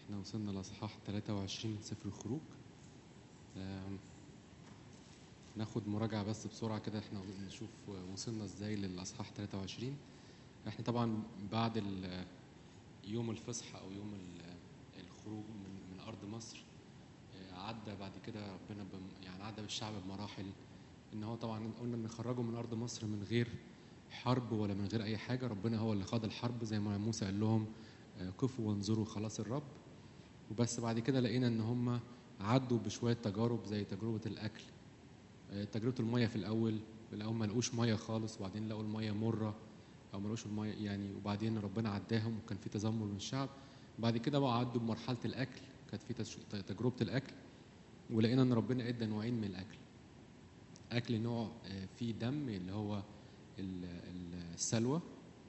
احنا وصلنا لاصحاح 23 من سفر الخروج آم، ناخد مراجعة بس بسرعة كده احنا نشوف وصلنا ازاي للاصحاح 23 احنا طبعا بعد ال- يوم الفصح او يوم ال- الخروج من من ارض مصر آه، عدى بعد كده ربنا بم يعني عدى بالشعب بمراحل ان هو طبعا قلنا ان خرجوا من ارض مصر من غير حرب ولا من غير اي حاجه ربنا هو اللي خاض الحرب زي ما موسى قال لهم آه، كفوا وانظروا خلاص الرب وبس بعد كده لقينا ان هم عدوا بشويه تجارب زي تجربه الاكل آه، تجربه الميه في الاول الاول ما لقوش ميه خالص وبعدين لقوا الميه مره او ما لقوش الميه يعني وبعدين ربنا عداهم وكان في تذمر من الشعب بعد كده بقى عدوا بمرحله الاكل كانت في تش- تجربه الاكل ولقينا ان ربنا ادى نوعين من الاكل اكل نوع آه، فيه دم اللي هو ال- ال- السلوى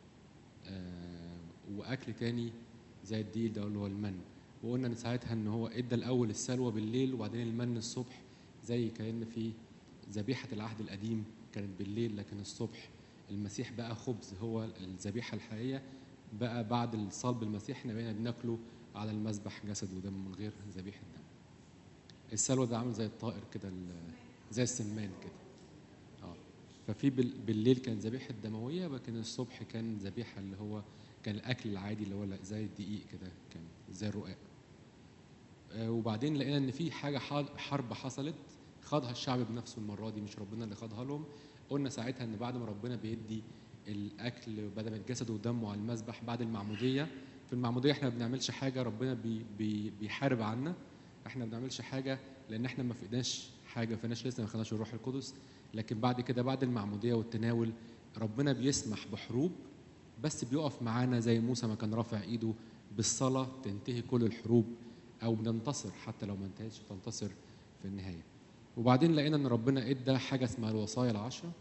آه، واكل تاني زي الدقيق ده اللي هو المن وقلنا ان ساعتها ان هو ادى الاول السلوى بالليل وبعدين المن الصبح زي كان في ذبيحه العهد القديم كانت بالليل لكن الصبح المسيح بقى خبز هو الذبيحه الحقيقيه بقى بعد الصلب المسيح احنا بقينا بناكله على المذبح جسد ودم من غير ذبيحه دم السلوى ده عامل زي الطائر كده ال- زي السمان كده اه ففي بال- بالليل كان ذبيحه دمويه لكن الصبح كان ذبيحه اللي هو كان الاكل العادي اللي هو لا- زي الدقيق كده كان زي الرقاق آه، وبعدين لقينا ان في حاجه ح- حرب حصلت خاضها الشعب بنفسه المره دي مش ربنا اللي خاضها لهم قلنا ساعتها ان بعد ما ربنا بيدي الاكل بدل من جسده ودمه على المذبح بعد المعموديه في المعموديه احنا ما بنعملش حاجه ربنا بي بي بيحارب عنا احنا ما بنعملش حاجه لان احنا ما فقدناش حاجه ما فقدناش لسه ما خدناش الروح القدس لكن بعد كده بعد المعموديه والتناول ربنا بيسمح بحروب بس بيقف معانا زي موسى ما كان رافع ايده بالصلاه تنتهي كل الحروب او بننتصر حتى لو ما انتهتش تنتصر في النهايه وبعدين لقينا ان ربنا ادى حاجه اسمها الوصايا العشره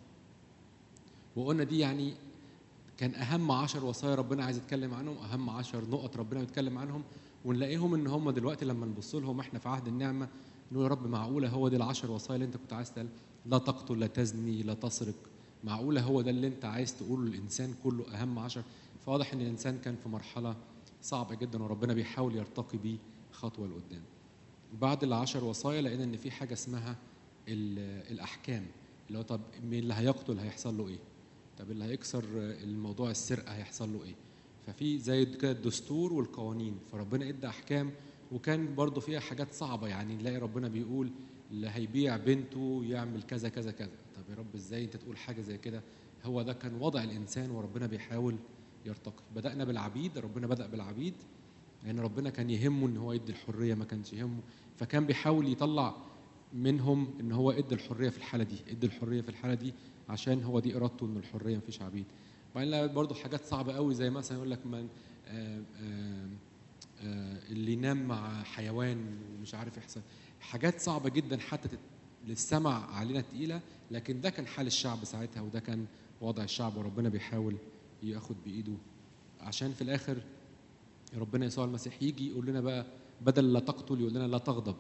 وقلنا دي يعني كان اهم عشر وصايا ربنا عايز يتكلم عنهم اهم عشر نقط ربنا بيتكلم عنهم ونلاقيهم ان هم دلوقتي لما نبص لهم احنا في عهد النعمه نقول يا رب معقوله هو دي العشر وصايا اللي انت كنت عايز تقول لا تقتل لا تزني لا تسرق معقوله هو ده اللي انت عايز تقوله للانسان كله اهم عشر فواضح ان الانسان كان في مرحله صعبه جدا وربنا بيحاول يرتقي بيه خطوه لقدام بعد العشر وصايا لقينا ان في حاجه اسمها ال- الاحكام اللي هو طب مين اللي هيقتل هيحصل له ايه طب اللي هيكسر الموضوع السرقه هيحصل له ايه ففي زي كده الدستور والقوانين فربنا ادى احكام وكان برضه فيها حاجات صعبه يعني نلاقي ربنا بيقول اللي هيبيع بنته يعمل كذا كذا كذا طب يا رب ازاي انت تقول حاجه زي كده هو ده كان وضع الانسان وربنا بيحاول يرتقي بدانا بالعبيد ربنا بدا بالعبيد لان يعني ربنا كان يهمه ان هو يدي الحريه ما كانش يهمه فكان بيحاول يطلع منهم ان هو ادى الحريه في الحاله دي ادى الحريه في الحاله دي عشان هو دي ارادته ان الحريه مفيش عبيد بعدين لقى برضه حاجات صعبه قوي زي مثلا يقول لك من آه، آه، آه، اللي ينام مع حيوان ومش عارف يحصل حاجات صعبه جدا حتى تت- للسمع علينا تقيله لكن ده كان حال الشعب ساعتها وده كان وضع الشعب وربنا بيحاول ياخد بايده عشان في الاخر ربنا يسوع المسيح يجي يقول لنا بقى بدل لا تقتل يقول لنا لا تغضب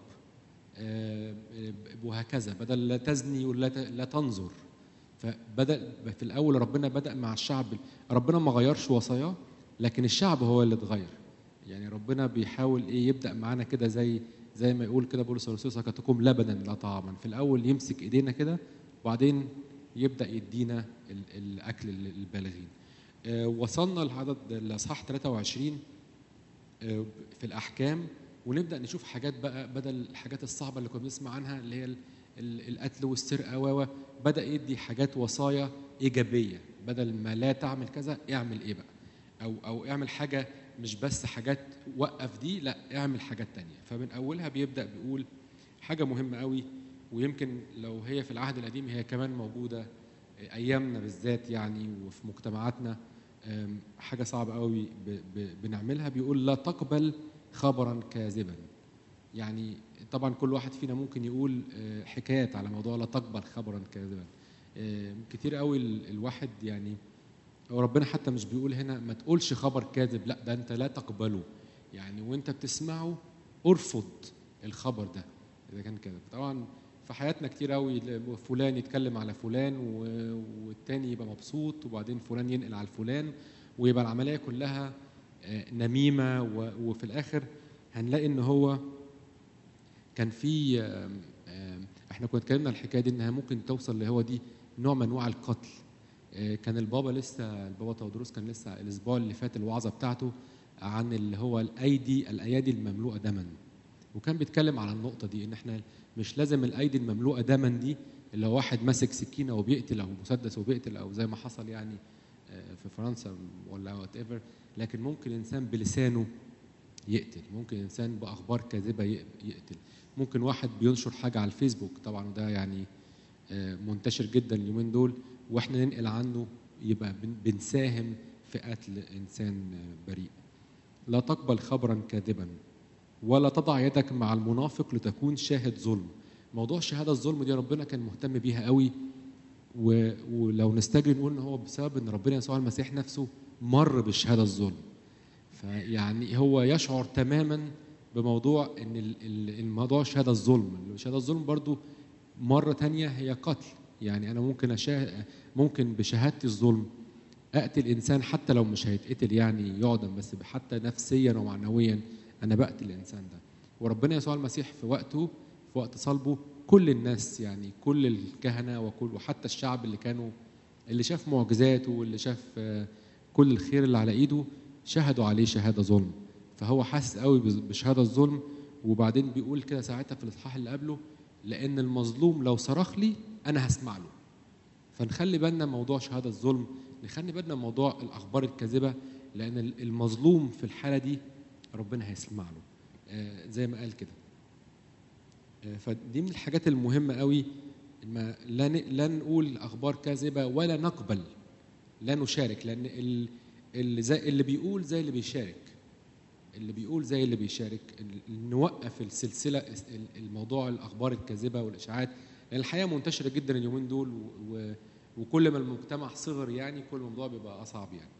آه، وهكذا بدل لا تزني يقول لا ت- لا تنظر فبدا في الاول ربنا بدا مع الشعب ربنا ما غيرش وصاياه لكن الشعب هو اللي اتغير يعني ربنا بيحاول ايه يبدا معانا كده زي زي ما يقول كده بولس الرسول سكتكم لبنا لا طعاما في الاول يمسك ايدينا كده وبعدين يبدا يدينا ال- الاكل للبالغين آه، وصلنا لعدد الاصحاح 23 آه، في الاحكام ونبدا نشوف حاجات بقى بدل الحاجات الصعبه اللي كنا بنسمع عنها اللي هي ال- ال- القتل والسرقه و و، بدا يدي حاجات وصايا ايجابيه بدل ما لا تعمل كذا اعمل ايه بقى او او اعمل حاجه مش بس حاجات وقف دي لا اعمل حاجات تانية فمن اولها بيبدا بيقول حاجه مهمه قوي ويمكن لو هي في العهد القديم هي كمان موجوده ايامنا بالذات يعني وفي مجتمعاتنا أم، حاجه صعبه قوي ب- ب- بنعملها بيقول لا تقبل خبرا كاذبا يعني طبعا كل واحد فينا ممكن يقول آه، حكايات على موضوع لا تقبل خبرا كاذبا آه، كتير قوي ال- الواحد يعني هو ربنا حتى مش بيقول هنا ما تقولش خبر كاذب لا ده انت لا تقبله يعني وانت بتسمعه ارفض الخبر ده اذا كان كذب طبعا في حياتنا كتير قوي فلان يتكلم على فلان و- والتاني يبقى مبسوط وبعدين فلان ينقل على فلان ويبقى العمليه كلها آه، نميمه و- وفي الاخر هنلاقي ان هو كان في آم، آم، احنا كنا اتكلمنا الحكايه دي انها ممكن توصل اللي هو دي نوع من انواع القتل آه، كان البابا لسه البابا تودروس كان لسه الاسبوع اللي فات الوعظه بتاعته عن اللي هو الايدي الايادي المملوءه دما وكان بيتكلم على النقطه دي ان احنا مش لازم الايدي المملوءه دما دي اللي هو واحد ماسك سكينه وبيقتل او مسدس وبيقتل او زي ما حصل يعني آه، في فرنسا ولا وات ايفر لكن ممكن انسان بلسانه يقتل ممكن انسان باخبار كاذبه ي- يقتل ممكن واحد بينشر حاجه على الفيسبوك طبعا ده يعني آه، منتشر جدا اليومين دول واحنا ننقل عنه يبقى بن- بنساهم في قتل انسان آه، بريء لا تقبل خبرا كاذبا ولا تضع يدك مع المنافق لتكون شاهد ظلم موضوع شهاده الظلم دي ربنا كان مهتم بيها قوي و... ولو نستجري نقول ان هو بسبب ان ربنا يسوع المسيح نفسه مر بالشهاده الظلم فيعني هو يشعر تماما بموضوع ان ال- ال- الموضوع شهاده الظلم شهاده الظلم برضو مره تانية هي قتل يعني انا ممكن أشاه... ممكن بشهادتي الظلم اقتل انسان حتى لو مش هيتقتل يعني يعدم بس حتى نفسيا ومعنويا انا بقتل الانسان ده وربنا يسوع المسيح في وقته في وقت صلبه كل الناس يعني كل الكهنه وكل وحتى الشعب اللي كانوا اللي شاف معجزاته واللي شاف آه، كل الخير اللي على ايده شهدوا عليه شهاده ظلم فهو حاسس قوي بز- بشهاده الظلم وبعدين بيقول كده ساعتها في الاصحاح اللي قبله لان المظلوم لو صرخ لي انا هسمع له فنخلي بالنا من موضوع شهاده الظلم نخلي بالنا من موضوع الاخبار الكاذبه لان ال- المظلوم في الحاله دي ربنا هيسمع له آه، زي ما قال كده آه، فدي من الحاجات المهمه قوي ما لا ن- لا نقول اخبار كاذبه ولا نقبل لا نشارك لان ال- اللي زي اللي بيقول زي اللي بيشارك اللي بيقول زي اللي بيشارك ال- نوقف السلسله الس- ال- الموضوع الاخبار الكاذبه والاشاعات لان الحقيقه منتشره جدا اليومين دول و- و- وكل ما المجتمع صغر يعني كل الموضوع بيبقى اصعب يعني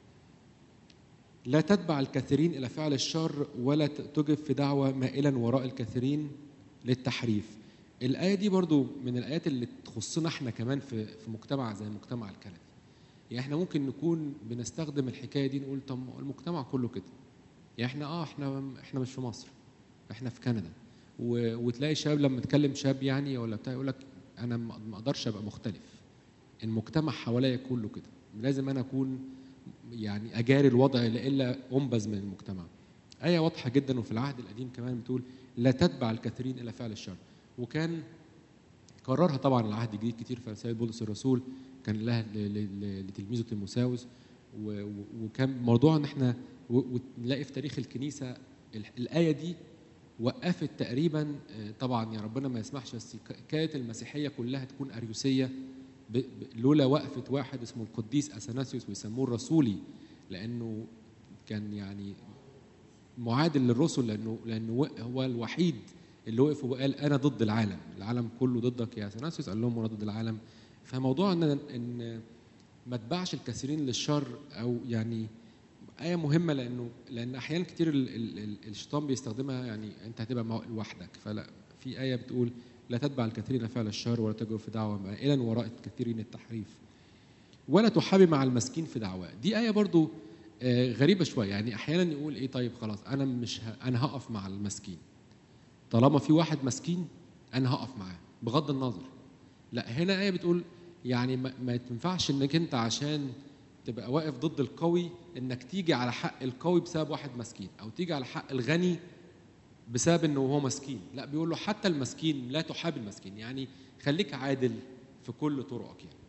لا تتبع الكثيرين الى فعل الشر ولا ت- تجب في دعوه مائلا وراء الكثيرين للتحريف الايه دي برضو من الايات اللي تخصنا احنا كمان في في مجتمع زي المجتمع الكندي يعني احنا ممكن نكون بنستخدم الحكايه دي نقول طب ما هو المجتمع كله كده يعني احنا اه احنا احنا مش في مصر احنا في كندا و... وتلاقي شاب لما تكلم شاب يعني ولا بتاع يقول لك انا ما ما اقدرش ابقى مختلف المجتمع حواليا كله كده لازم انا اكون يعني اجاري الوضع الا انبذ من المجتمع ايه واضحه جدا وفي العهد القديم كمان بتقول لا تتبع الكثيرين الى فعل الشر وكان كررها طبعا العهد الجديد كتير في رسائل بولس الرسول كان لها ل- ل- ل- لتلميذه تيموساوس و- و- وكان موضوع ان احنا و- ونلاقي في تاريخ الكنيسه ال- الايه دي وقفت تقريبا آه، طبعا يا ربنا ما يسمحش بس ك- كانت المسيحيه كلها تكون اريوسيه ب- ب- لولا وقفه واحد اسمه القديس اثناسيوس ويسموه الرسولي لانه كان يعني معادل للرسل لانه لانه وق- هو الوحيد اللي وقف وقال انا ضد العالم، العالم كله ضدك يا اثناسيوس قال لهم انا ضد العالم فموضوع ان ان ما تبعش الكثيرين للشر او يعني آية مهمة لأنه لأن أحيانا كتير ال- ال- ال- الشيطان بيستخدمها يعني أنت هتبقى مع- لوحدك فلا في آية بتقول لا تتبع الكثيرين فعل الشر ولا تجرب في دعوة مائلا وراء الكثيرين التحريف ولا تحابي مع المسكين في دعواه دي آية برضو آه، غريبة شوية يعني أحيانا يقول إيه طيب خلاص أنا مش ه... أنا هقف مع المسكين طالما في واحد مسكين أنا هقف معاه بغض النظر لا هنا آية بتقول يعني ما, ما تنفعش إنك أنت عشان تبقى واقف ضد القوي إنك تيجي على حق القوي بسبب واحد مسكين أو تيجي على حق الغني بسبب إنه هو مسكين لا بيقول له حتى المسكين لا تحاب المسكين يعني خليك عادل في كل طرقك يعني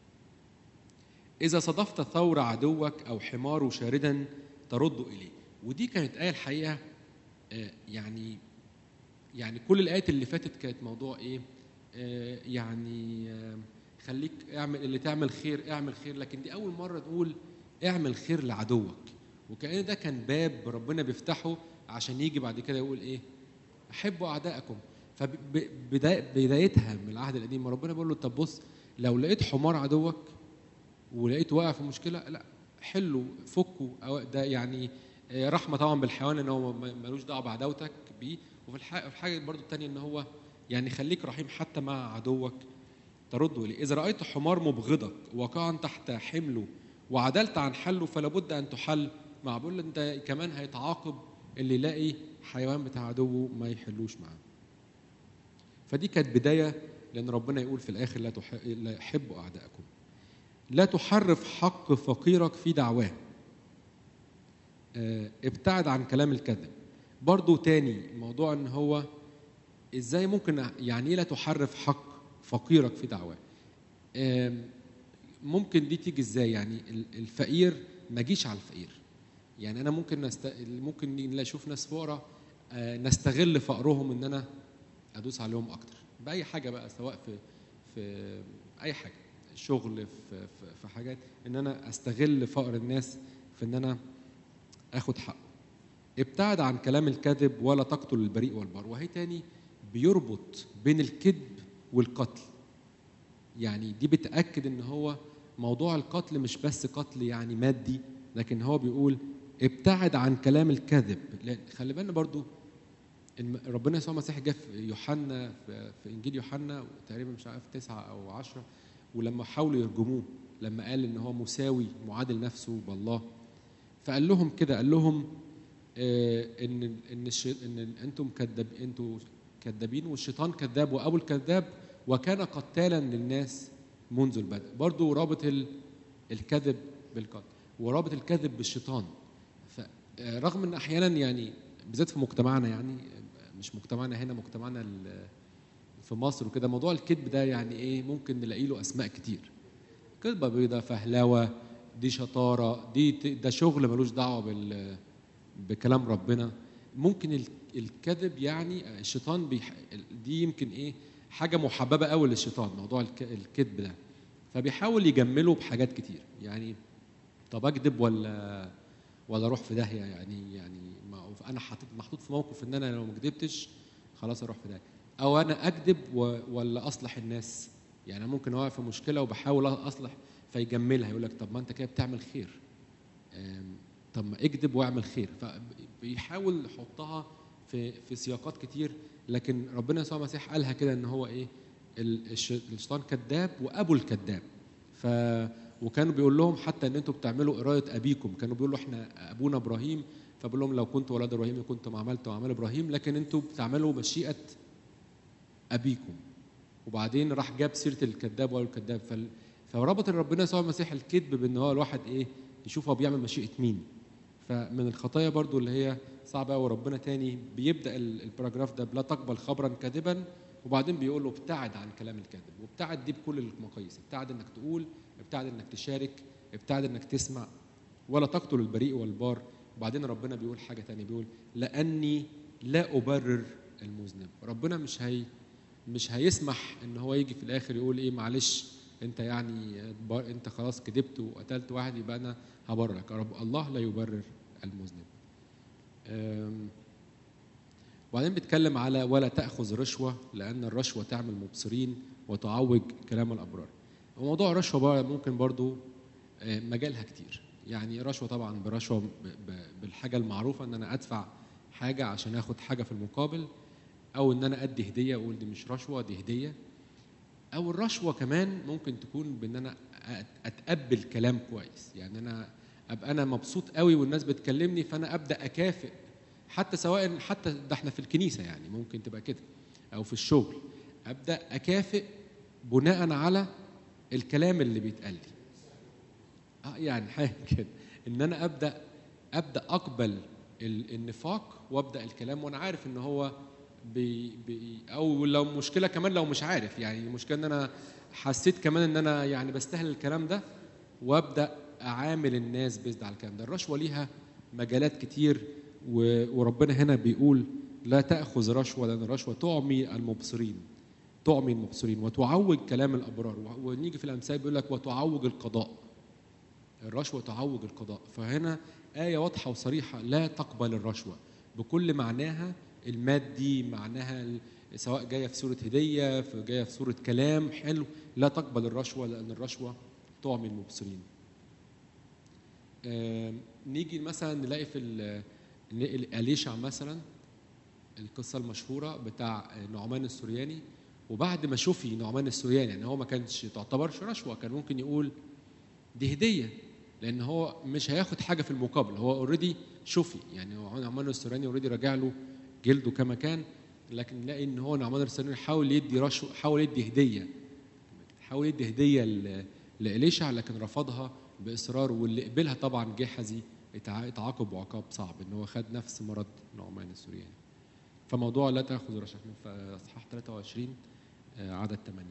إذا صادفت ثور عدوك أو حمار شاردا ترد إليه ودي كانت آية الحقيقة آه، يعني يعني كل الآيات اللي فاتت كانت موضوع إيه آه، يعني آه، خليك اعمل اللي تعمل خير اعمل خير لكن دي أول مرة تقول اعمل خير لعدوك وكأن ده كان باب ربنا بيفتحه عشان يجي بعد كده يقول إيه أحبوا أعدائكم فبدايتها من العهد القديم ربنا بيقول له طب بص لو لقيت حمار عدوك ولقيته واقع في مشكله لا حله فكه أو ده يعني آه، رحمه طبعا بالحيوان ان هو ما- ملوش دعوه بعداوتك بيه وفي الح- الحاجه برضو الثانيه ان هو يعني خليك رحيم حتى مع عدوك ترد اليه اذا رايت حمار مبغضك واقعا تحت حمله وعدلت عن حله فلا بد ان تحل مع بقول انت كمان هيتعاقب اللي يلاقي حيوان بتاع عدوه ما يحلوش معاه فدي كانت بدايه لان ربنا يقول في الاخر لا, تح... لا يحبوا اعدائكم لا تحرف حق فقيرك في دعواه آه، ابتعد عن كلام الكذب برضو تاني موضوع ان هو ازاي ممكن يعني ايه لا تحرف حق فقيرك في دعواه آم، ممكن دي تيجي ازاي يعني ال- الفقير ما جيش على الفقير يعني انا ممكن نست... ممكن نلاقي- نشوف ناس فقراء آه، نستغل فقرهم ان انا ادوس عليهم اكتر باي حاجه بقى سواء في في اي حاجه شغل في في, في حاجات ان انا استغل فقر الناس في ان انا اخد حقه ابتعد عن كلام الكذب ولا تقتل البريء والبار وهي تاني بيربط بين الكذب والقتل يعني دي بتأكد ان هو موضوع القتل مش بس قتل يعني مادي لكن هو بيقول ابتعد عن كلام الكذب لأن خلي بالنا برضو الم- ربنا يسوع المسيح جه في يوحنا في في انجيل يوحنا تقريبا مش عارف تسعة او عشرة ولما حاولوا يرجموه لما قال ان هو مساوي معادل نفسه بالله فقال لهم كده قال لهم آه، ان ان الش- ان انتم كذاب انتم كذابين والشيطان كذاب وابو الكذاب وكان قتالا للناس منذ البدء برضو رابط ال- الكذب بالقتل ورابط الكذب بالشيطان فرغم ان احيانا يعني بالذات في مجتمعنا يعني مش مجتمعنا هنا مجتمعنا ال- في مصر وكده موضوع الكذب ده يعني ايه ممكن نلاقي له اسماء كتير كذبه بيضه فهلوه دي شطاره دي ت- ده شغل ملوش دعوه بال بكلام ربنا ممكن ال- الكذب يعني الشيطان بيح... دي يمكن ايه حاجه محببه قوي للشيطان موضوع الك... الكذب ده فبيحاول يجمله بحاجات كتير يعني طب اكذب ولا ولا اروح في داهيه يعني يعني ما انا حاطط محطوط في موقف ان انا لو ما كذبتش خلاص اروح في داهيه او انا اكذب و... ولا اصلح الناس يعني أنا ممكن اقع في مشكله وبحاول اصلح فيجملها يقول لك طب ما انت كده بتعمل خير أم، طب ما اكذب واعمل خير فبيحاول يحطها في في سياقات كتير لكن ربنا يسوع المسيح قالها كده ان هو ايه ال- الش- الشيطان كذاب وابو الكذاب ف وكانوا بيقول لهم حتى ان انتوا بتعملوا قرايه ابيكم كانوا بيقولوا احنا ابونا ابراهيم فبقول لهم لو كنت ولاد ابراهيم كنتم عملتوا اعمال ابراهيم لكن انتوا بتعملوا مشيئه ابيكم وبعدين راح جاب سيره الكذاب وقال الكذاب فال... فربط ربنا يسوع المسيح الكذب بان هو الواحد ايه يشوف هو بيعمل مشيئه مين فمن الخطايا برضو اللي هي صعبه قوي ربنا تاني بيبدا ال- الباراجراف ده لا تقبل خبرا كاذبا وبعدين بيقول له ابتعد عن كلام الكاذب وابتعد دي بكل المقاييس ابتعد انك تقول ابتعد انك تشارك ابتعد انك تسمع ولا تقتل البريء والبار وبعدين ربنا بيقول حاجه تانية بيقول لاني لا ابرر المذنب ربنا مش هي مش هيسمح ان هو يجي في الاخر يقول ايه معلش انت يعني بار- انت خلاص كذبت وقتلت واحد يبقى انا هبررك يا رب الله لا يبرر المذنب أم، وبعدين بيتكلم على ولا تأخذ رشوة لأن الرشوة تعمل مبصرين وتعوج كلام الأبرار وموضوع الرشوة بقى ممكن برضو آه، مجالها كتير يعني رشوة طبعا برشوة ب- ب- بالحاجة المعروفة ان انا ادفع حاجة عشان اخد حاجة في المقابل او ان انا ادي هدية اقول دي مش رشوة دي هدية او الرشوة كمان ممكن تكون بان انا أت- اتقبل كلام كويس يعني انا ابقى انا مبسوط قوي والناس بتكلمني فانا ابدا اكافئ حتى سواء حتى ده احنا في الكنيسه يعني ممكن تبقى كده او في الشغل ابدا اكافئ بناء على الكلام اللي بيتقال لي اه يعني حاجه كده ان انا ابدا ابدا اقبل ال- النفاق وابدا الكلام وانا عارف ان هو بي بي او لو مشكله كمان لو مش عارف يعني المشكله ان انا حسيت كمان ان انا يعني بستهل الكلام ده وابدا اعامل الناس بيزد على الكلام ده الرشوه ليها مجالات كتير و- وربنا هنا بيقول لا تاخذ رشوه لان الرشوه تعمي المبصرين تعمي المبصرين وتعوج كلام الابرار و- ونيجي في الامثال بيقول لك وتعوج القضاء الرشوه تعوج القضاء فهنا ايه واضحه وصريحه لا تقبل الرشوه بكل معناها المادي معناها ال- سواء جايه في صوره هديه في جايه في صوره كلام حلو لا تقبل الرشوه لان الرشوه تعمي المبصرين آم، نيجي مثلا نلاقي في ال- ن- اليشع مثلا القصه المشهوره بتاع نعمان السورياني وبعد ما شفي نعمان السورياني يعني هو ما كانش تعتبرش رشوه كان ممكن يقول دي هديه لان هو مش هياخد حاجه في المقابل هو اوريدي شفي يعني هو نعمان السوراني اوريدي راجع له جلده كما كان لكن نلاقي ان هو نعمان السوراني حاول يدي رشوه حاول يدي هديه حاول يدي هديه ل- لإليشع لكن رفضها باصرار واللي قبلها طبعا جحزي اتع- اتعاقب عقاب صعب ان هو خد نفس مرض نعمان السورياني فموضوع لا تاخذ رشوه في اصحاح 23 آه، عدد 8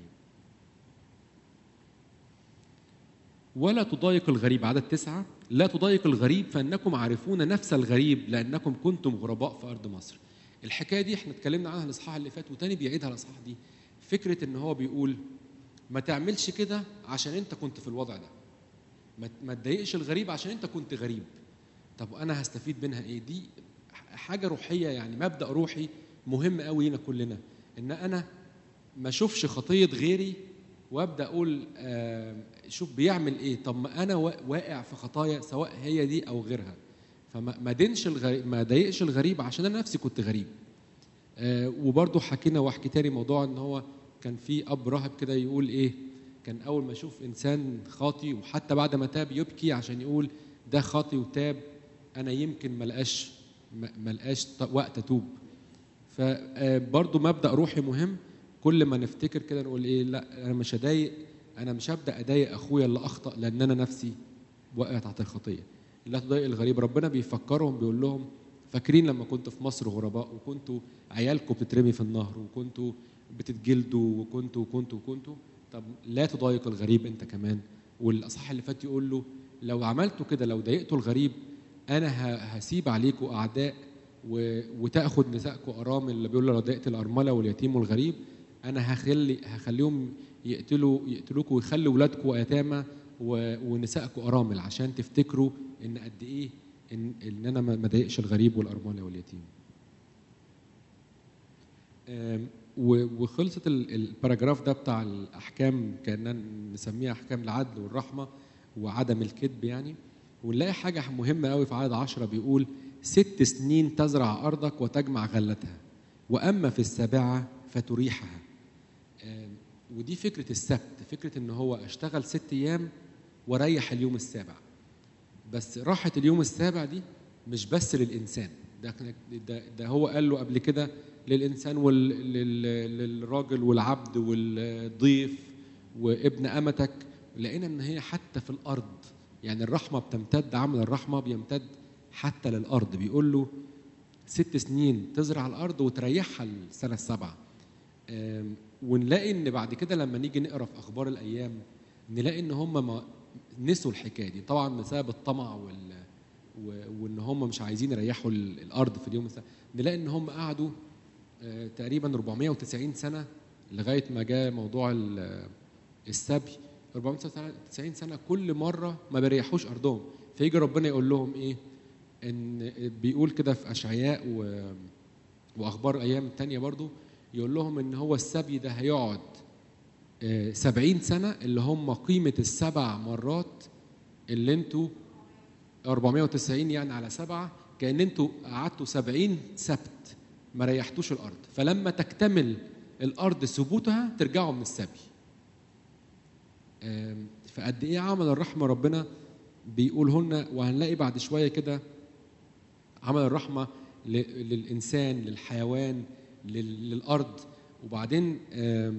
ولا تضايق الغريب عدد تسعة لا تضايق الغريب فإنكم عارفون نفس الغريب لأنكم كنتم غرباء في أرض مصر الحكاية دي احنا اتكلمنا عنها الإصحاح اللي فات وتاني بيعيدها الإصحاح دي فكرة إن هو بيقول ما تعملش كده عشان أنت كنت في الوضع ده ما ما تضايقش الغريب عشان أنت كنت غريب طب أنا هستفيد منها إيه دي حاجة روحية يعني مبدأ روحي مهم قوي لنا كلنا إن أنا ما اشوفش خطيه غيري وابدا اقول آه، شوف بيعمل ايه طب ما انا وا- واقع في خطايا سواء هي دي او غيرها فما ما دينش الغريب ما ضايقش الغريب عشان انا نفسي كنت غريب آه، وبرضه حكينا واحكي تاني موضوع ان هو كان في اب راهب كده يقول ايه كان اول ما يشوف انسان خاطي وحتى بعد ما تاب يبكي عشان يقول ده خاطي وتاب انا يمكن ما لقاش ما ما لقاش ط- وقت اتوب فبرضه مبدا روحي مهم كل ما نفتكر كده نقول ايه لا انا مش هضايق انا مش هبدا اضايق اخويا اللي اخطا لان انا نفسي واقع تحت الخطيه لا تضايق الغريب ربنا بيفكرهم بيقول لهم فاكرين لما كنتوا في مصر غرباء وكنتوا عيالكم بتترمي في النهر وكنتوا بتتجلدوا وكنتوا وكنتوا وكنتوا طب لا تضايق الغريب انت كمان والاصحاح اللي فات يقول له لو عملتوا كده لو ضايقتوا الغريب انا ه- هسيب عليكم اعداء و... وتاخذ نسائكم ارامل اللي بيقول له لو ضايقت الارمله واليتيم والغريب انا هخلي هخليهم يقتلوا يقتلوكوا ويخلوا ولادكم يتامى و... ونسائكم ارامل عشان تفتكروا ان قد ايه ان ان انا ما ما ضايقش الغريب والارمله واليتيم. آم، و- وخلصت ال- الباراجراف ده بتاع الاحكام كان نسميها احكام العدل والرحمه وعدم الكذب يعني ونلاقي حاجه مهمه قوي في عدد عشرة بيقول ست سنين تزرع ارضك وتجمع غلتها واما في السابعه فتريحها آم، ودي فكره السبت فكره ان هو اشتغل ست ايام وريح اليوم السابع بس راحه اليوم السابع دي مش بس للانسان ده ده, ده هو قال له قبل كده للانسان وللراجل والعبد والضيف وابن امتك لقينا ان هي حتى في الارض يعني الرحمه بتمتد عمل الرحمه بيمتد حتى للارض بيقول له ست سنين تزرع الارض وتريحها السنه السابعه آم، ونلاقي ان بعد كده لما نيجي نقرا في اخبار الايام نلاقي ان هم ما نسوا الحكايه دي طبعا بسبب الطمع وال و- وان هم مش عايزين يريحوا ال- الارض في اليوم السابع نلاقي ان هم قعدوا آه، تقريبا 490 سنه لغايه ما جاء موضوع ال- السبي 490 سنه كل مره ما بيريحوش ارضهم فيجي ربنا يقول لهم ايه ان بيقول كده في اشعياء و واخبار ايام تانية برضو يقول لهم ان هو السبي ده هيقعد آه، سبعين سنة اللي هم قيمة السبع مرات اللي انتوا 490 يعني على سبعة كأن انتوا قعدتوا 70 سبت ما ريحتوش الأرض فلما تكتمل الأرض ثبوتها ترجعوا من السبي آم، فقد ايه عمل الرحمة ربنا بيقوله لنا وهنلاقي بعد شوية كده عمل الرحمة ل- للإنسان للحيوان لل- للأرض وبعدين آم،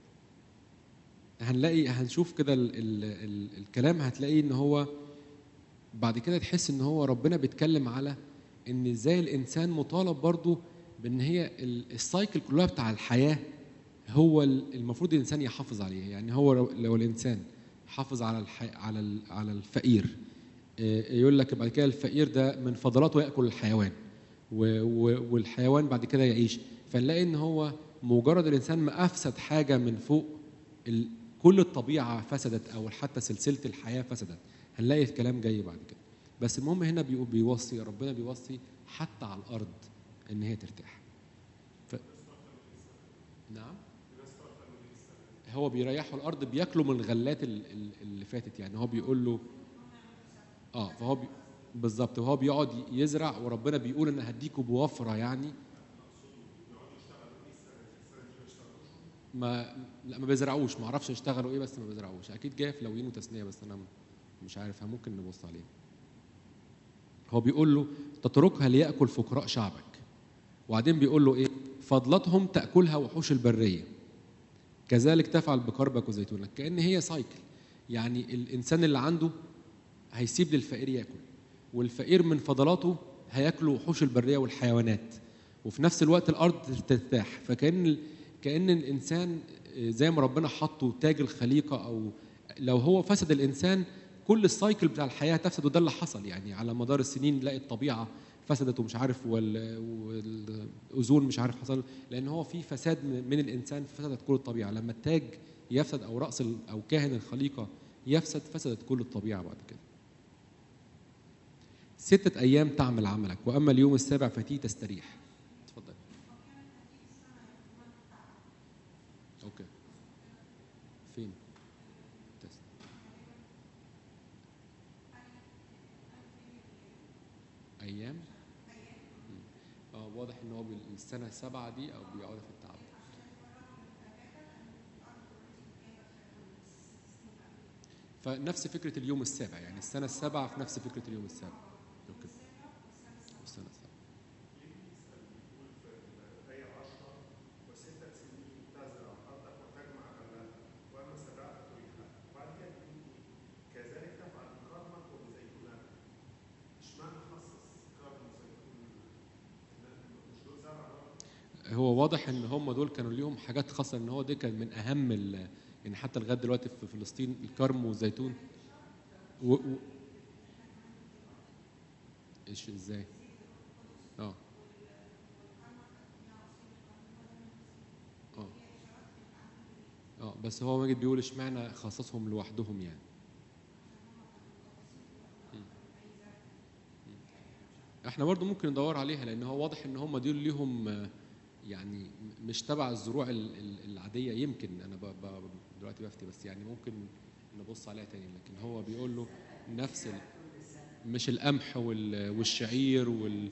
هنلاقي هنشوف كده ال ال ال الكلام هتلاقيه ان هو بعد كده تحس ان هو ربنا بيتكلم على ان ازاي الانسان مطالب برضه بان هي ال- السايكل كلها بتاع الحياه هو ال- المفروض الانسان يحافظ عليها يعني هو لو- لو الانسان حافظ على الحي على ال- على الفقير آه، يقول لك بعد كده الفقير ده من فضلاته ياكل الحيوان و- و- والحيوان بعد كده يعيش فنلاقي ان هو مجرد الانسان ما افسد حاجه من فوق ال- كل الطبيعه فسدت او حتى سلسله الحياه فسدت هنلاقي الكلام جاي بعد كده بس المهم هنا بيقول بيوصي ربنا بيوصي حتى على الارض ان هي ترتاح ف... نعم هو بيريحوا الارض بياكلوا من الغلات ال- ال- اللي فاتت يعني هو بيقول له اه فهو بي... بالظبط وهو بيقعد يزرع وربنا بيقول انا هديكوا بوفره يعني ما لا ما بيزرعوش ما اعرفش يشتغلوا ايه بس ما بيزرعوش اكيد جايه في لوين وتثنيه بس انا مش عارفها ممكن نبص عليها هو بيقول له تتركها ليأكل فقراء شعبك وبعدين بيقول له ايه فضلتهم تأكلها وحوش البرية كذلك تفعل بكربك وزيتونك كأن هي سايكل يعني الإنسان اللي عنده هيسيب للفقير ياكل والفقير من فضلاته هياكلوا وحوش البرية والحيوانات وفي نفس الوقت الأرض ترتاح فكأن كأن الإنسان زي ما ربنا حطه تاج الخليقة أو لو هو فسد الإنسان كل السايكل بتاع الحياة تفسد وده اللي حصل يعني على مدار السنين نلاقي الطبيعة فسدت ومش عارف وال- والاوزون مش عارف حصل لان هو في فساد من من الانسان فسدت كل الطبيعه لما التاج يفسد او راس ال- او كاهن الخليقه يفسد فسدت كل الطبيعه بعد كده ستة أيام تعمل عملك وأما اليوم السابع ففيه تستريح اتفضل أوكي فين تست. أيام مم. اه واضح ان هو بال- السنه السابعه دي او بيقعدوا في التعب فنفس فكره اليوم السابع يعني السنه السابعه في نفس فكره اليوم السابع اوكي السنه السابعه الآية عشرة وستة سنين تزرع أرضك وتجمع غلها وأما سبعة تريحها وبعد كده بيقول إيه؟ كذلك تفعل بكرمك وبزيتونك اشمعنى خصص كرم وزيتون مش دول زرع برضه؟ هو واضح ان هم دول كانوا ليهم حاجات خاصه ان هو ده كان من اهم ال- يعني حتى لغايه دلوقتي في فلسطين الكرم والزيتون و... و... ايش ازاي؟ اه اه اه بس هو ماجد بيقول اشمعنى خصصهم لوحدهم يعني مم. مم. احنا برضو ممكن ندور عليها لان هو واضح ان هم دول ليهم آه، يعني م- مش تبع الزروع ال- ال- العاديه يمكن انا ب... ب... دلوقتي بفتي بس يعني ممكن نبص عليها تاني لكن هو بيقول له نفس ال... مش القمح وال... والشعير وال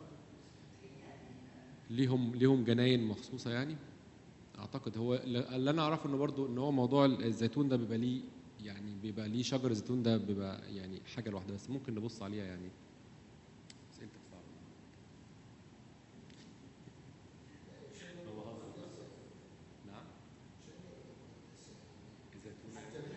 ليهم ليهم جناين مخصوصه يعني اعتقد هو ل- اللي انا اعرفه انه برضو ان هو موضوع الزيتون ده بيبقى ليه يعني بيبقى ليه شجر الزيتون ده بيبقى يعني حاجه لوحدها بس ممكن نبص عليها يعني بس انت صعب نعم الزيتون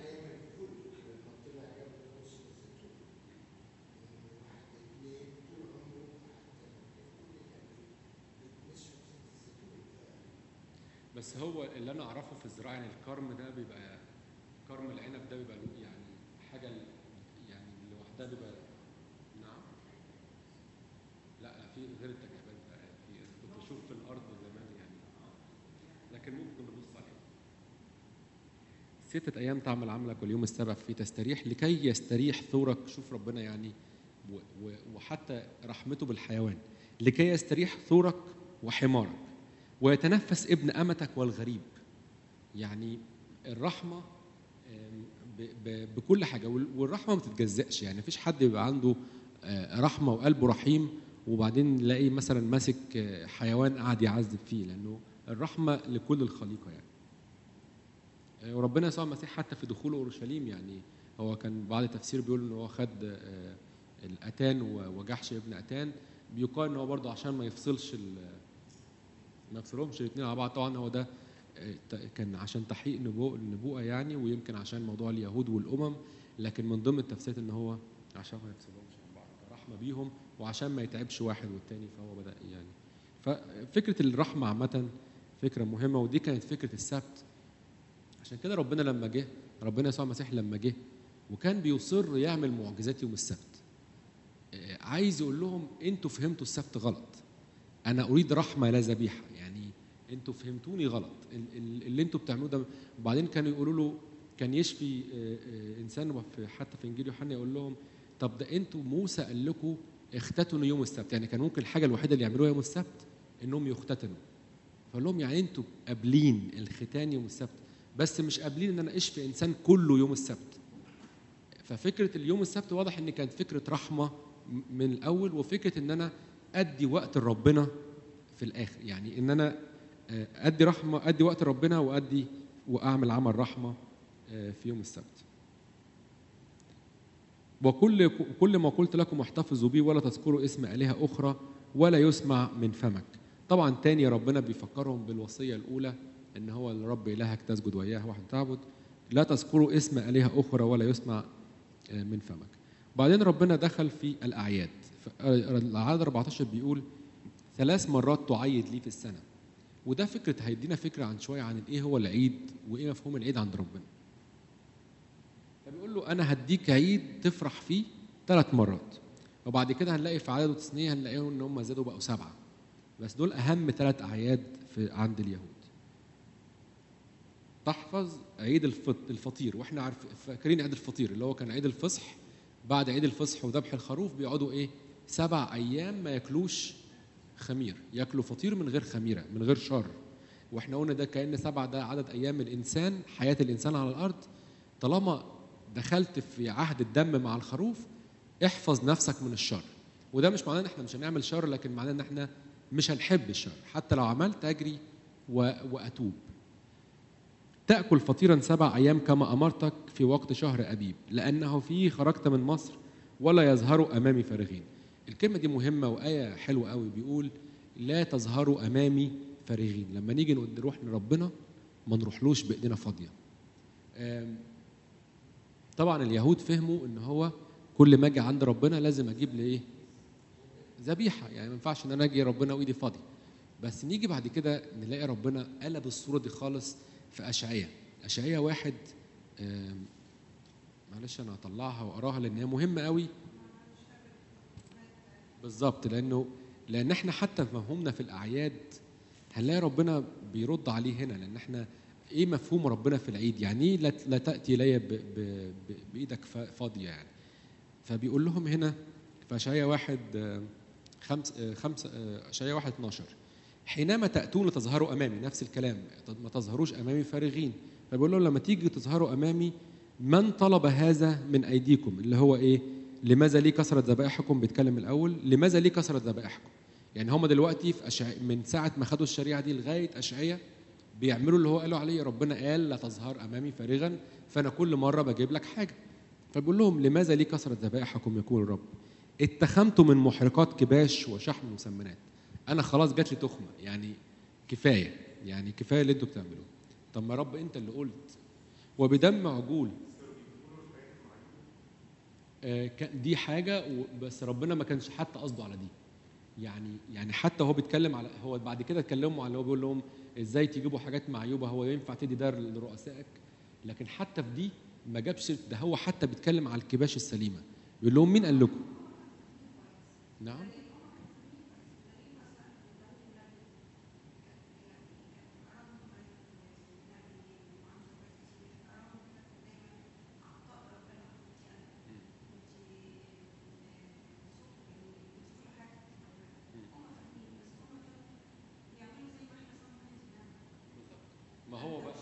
بس هو اللي انا اعرفه في الزراعه يعني الكرم ده بيبقى كرم العنب ده بيبقى له يعني حاجه ال- يعني لوحدها بيبقى نعم لا في غير التكعيبات ده في كنت بشوف في الارض زمان يعني لكن ممكن نبص عليه ستة أيام تعمل عملك واليوم السابع فيه تستريح لكي يستريح ثورك شوف ربنا يعني و- و- وحتى رحمته بالحيوان لكي يستريح ثورك وحمارك ويتنفس ابن أمتك والغريب يعني الرحمة آم، ب- ب- بكل حاجة وال- والرحمة ما بتتجزأش يعني مفيش حد يبقى عنده آه، رحمة وقلبه رحيم وبعدين نلاقي مثلا ماسك آه، حيوان قاعد يعذب فيه لأنه الرحمة لكل الخليقة يعني آه، وربنا يسوع المسيح حتى في دخوله اورشليم يعني هو كان بعد التفسير بيقول ان هو خد آه، الاتان و- وجحش ابن اتان بيقال ان هو برضه عشان ما يفصلش ال- ما يفصلهمش الاثنين على بعض طبعا هو ده آه، ت- كان عشان تحقيق نبوء النبوءه يعني ويمكن عشان موضوع اليهود والامم لكن من ضمن التفسيرات ان هو عشان ما يفصلهمش عن بعض رحمه بيهم وعشان ما يتعبش واحد والتاني فهو بدا يعني ففكره الرحمه عامه فكره مهمه ودي كانت فكره السبت عشان كده ربنا لما جه ربنا يسوع المسيح لما جه وكان بيصر يعمل معجزات يوم السبت آه، عايز يقول لهم انتوا فهمتوا السبت غلط انا اريد رحمه لا ذبيحه يعني انتوا فهمتوني غلط ال- ال- اللي انتوا بتعملوه ده وبعدين كانوا يقولوا له كان يشفي آه، آه، انسان وفي حتى في انجيل يوحنا يقول لهم طب ده انتوا موسى قال لكم اختتنوا يوم السبت يعني كان ممكن الحاجه الوحيده اللي يعملوها يوم السبت انهم يختتنوا فقال لهم يعني انتوا قابلين الختان يوم السبت بس مش قابلين ان انا اشفي انسان كله يوم السبت ففكره اليوم السبت واضح ان كانت فكره رحمه م- من الاول وفكره ان انا ادي وقت لربنا في الاخر يعني ان انا آه، ادي رحمه ادي وقت لربنا وادي واعمل عمل رحمه آه، في يوم السبت وكل كل ما قلت لكم احتفظوا به ولا تذكروا اسم آلهة أخرى ولا يسمع من فمك طبعا تاني ربنا بيفكرهم بالوصية الأولى إن هو الرب إلهك تسجد وإياه واحد تعبد لا تذكروا اسم آلهة أخرى ولا يسمع آه، من فمك بعدين ربنا دخل في الأعياد ف- آه، العدد 14 بيقول ثلاث مرات تعيد لي في السنة وده فكرة هيدينا فكرة عن شوية عن إيه هو العيد وإيه مفهوم العيد عند ربنا فبيقول له انا هديك عيد تفرح فيه ثلاث مرات وبعد كده هنلاقي في عدد وتثنيه هنلاقيهم ان هم زادوا بقوا سبعه بس دول اهم ثلاث اعياد في عند اليهود تحفظ عيد الفط- الفطير واحنا عارف فاكرين عيد الفطير اللي هو كان عيد الفصح بعد عيد الفصح وذبح الخروف بيقعدوا ايه سبع ايام ما ياكلوش خمير ياكلوا فطير من غير خميره من غير شر واحنا قلنا ده كان سبعه ده عدد ايام الانسان حياه الانسان على الارض طالما دخلت في عهد الدم مع الخروف احفظ نفسك من الشر وده مش معناه ان احنا مش هنعمل شر لكن معناه ان احنا مش هنحب الشر حتى لو عملت اجري و... واتوب تاكل فطيرا سبع ايام كما امرتك في وقت شهر ابيب لانه فيه خرجت من مصر ولا يظهروا امامي فارغين الكلمه دي مهمه وايه حلوه قوي بيقول لا تظهروا امامي فارغين لما نيجي نروح لربنا ما نروحلوش بايدينا فاضيه آم، طبعا اليهود فهموا ان هو كل ما اجي عند ربنا لازم اجيب لي ايه ذبيحه يعني ما ينفعش ان انا اجي ربنا وايدي فاضيه بس نيجي بعد كده نلاقي ربنا قلب الصوره دي خالص في اشعياء اشعياء واحد آم، معلش انا هطلعها واقراها لان هي مهمه قوي بالظبط لانه لان احنا حتى في مفهومنا في الاعياد هنلاقي ربنا بيرد عليه هنا لان احنا ايه مفهوم ربنا في العيد يعني ايه لا, لا تاتي الي ب- ب- ب- بايدك فا- فاضيه يعني فبيقول لهم هنا في اشعياء واحد آه، خمس آه، خمس آه، اشعياء واحد 12 حينما تاتون لتظهروا امامي نفس الكلام ما تظهروش امامي فارغين فبيقول لهم لما تيجي تظهروا امامي من طلب هذا من ايديكم اللي هو ايه لماذا لي كثره ذبائحكم بيتكلم الاول لماذا لي كثره ذبائحكم يعني هم دلوقتي في أشع... من ساعه ما خدوا الشريعه دي لغايه اشعياء بيعملوا اللي هو قالوا عليه ربنا قال لا تظهر امامي فارغا فانا كل مره بجيب لك حاجه فبيقول لهم لماذا لي كثره ذبائحكم يقول الرب اتخمتم من محرقات كباش وشحم مسمنات انا خلاص جات لي تخمه يعني كفايه يعني كفايه اللي انتوا بتعملوه طب ما رب انت اللي قلت وبدم عجول آه، كان- دي حاجه و- بس ربنا ما كانش حتى قصده على دي يعني يعني حتى هو بيتكلم على هو بعد كده اتكلموا على هو بيقول لهم ازاي تجيبوا حاجات معيوبه هو ينفع تدي ده لرؤسائك لكن حتى في دي ما جابش ده هو حتى بيتكلم على الكباش السليمه بيقول لهم مين قال لكم؟ نعم ما هو بقى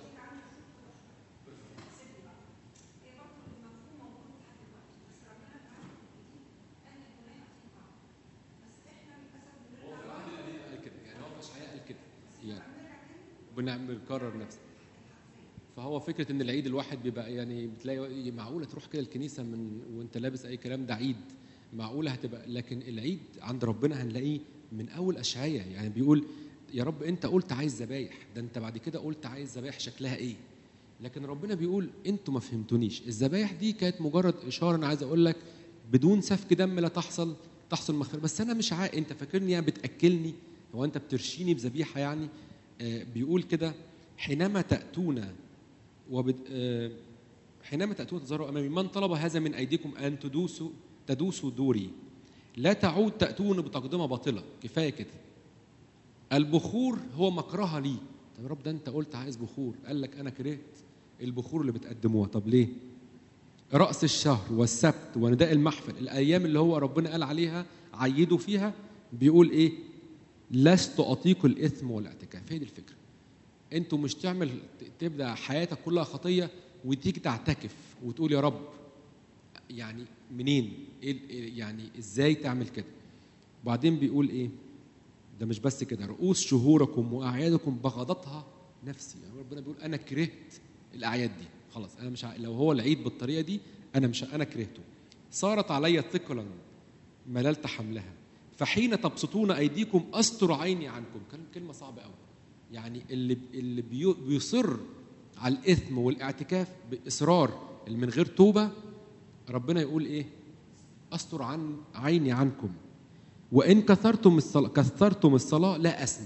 قال كده يعني هو في اشعياء قال كده يعني بنعمل بنكرر نفس فهو فكره ان العيد الواحد بيبقى يعني بتلاقي معقوله تروح كده الكنيسه من وانت لابس اي كلام ده عيد معقوله هتبقى لكن العيد عند ربنا هنلاقيه من اول اشعياء يعني بيقول يا رب انت قلت عايز ذبايح ده انت بعد كده قلت عايز ذبايح شكلها ايه لكن ربنا بيقول انتوا ما فهمتونيش الذبايح دي كانت مجرد اشاره انا عايز اقول لك بدون سفك دم لا تحصل تحصل مغفره بس انا مش عا... انت فاكرني يعني بتاكلني هو انت بترشيني بذبيحه يعني آه بيقول كده حينما تاتون وبد... آه حينما تاتون تظهروا امامي من طلب هذا من ايديكم ان تدوسوا تدوسوا دوري لا تعود تاتون بتقدمه باطله كفايه كده البخور هو مكرهه لي طب يا رب ده انت قلت عايز بخور قال لك انا كرهت البخور اللي بتقدموها طب ليه رأس الشهر والسبت ونداء المحفل الأيام اللي هو ربنا قال عليها عيدوا فيها بيقول إيه لست أطيق الإثم والاعتكاف هي دي الفكرة أنتوا مش تعمل تبدأ حياتك كلها خطية وتيجي تعتكف وتقول يا رب يعني منين إيه يعني إزاي تعمل كده وبعدين بيقول إيه ده مش بس كده رؤوس شهوركم واعيادكم بغضتها نفسي يعني ربنا بيقول انا كرهت الاعياد دي خلاص انا مش ع... لو هو العيد بالطريقه دي انا مش انا كرهته صارت علي ثقلا مللت حملها فحين تبسطون ايديكم استر عيني عنكم كلمه كلمه صعبه قوي يعني اللي اللي بيو- بيصر على الاثم والاعتكاف باصرار اللي من غير توبه ربنا يقول ايه استر عن عيني عنكم وان كثرتم الصلاه كثرتم الصلاه لا اسمع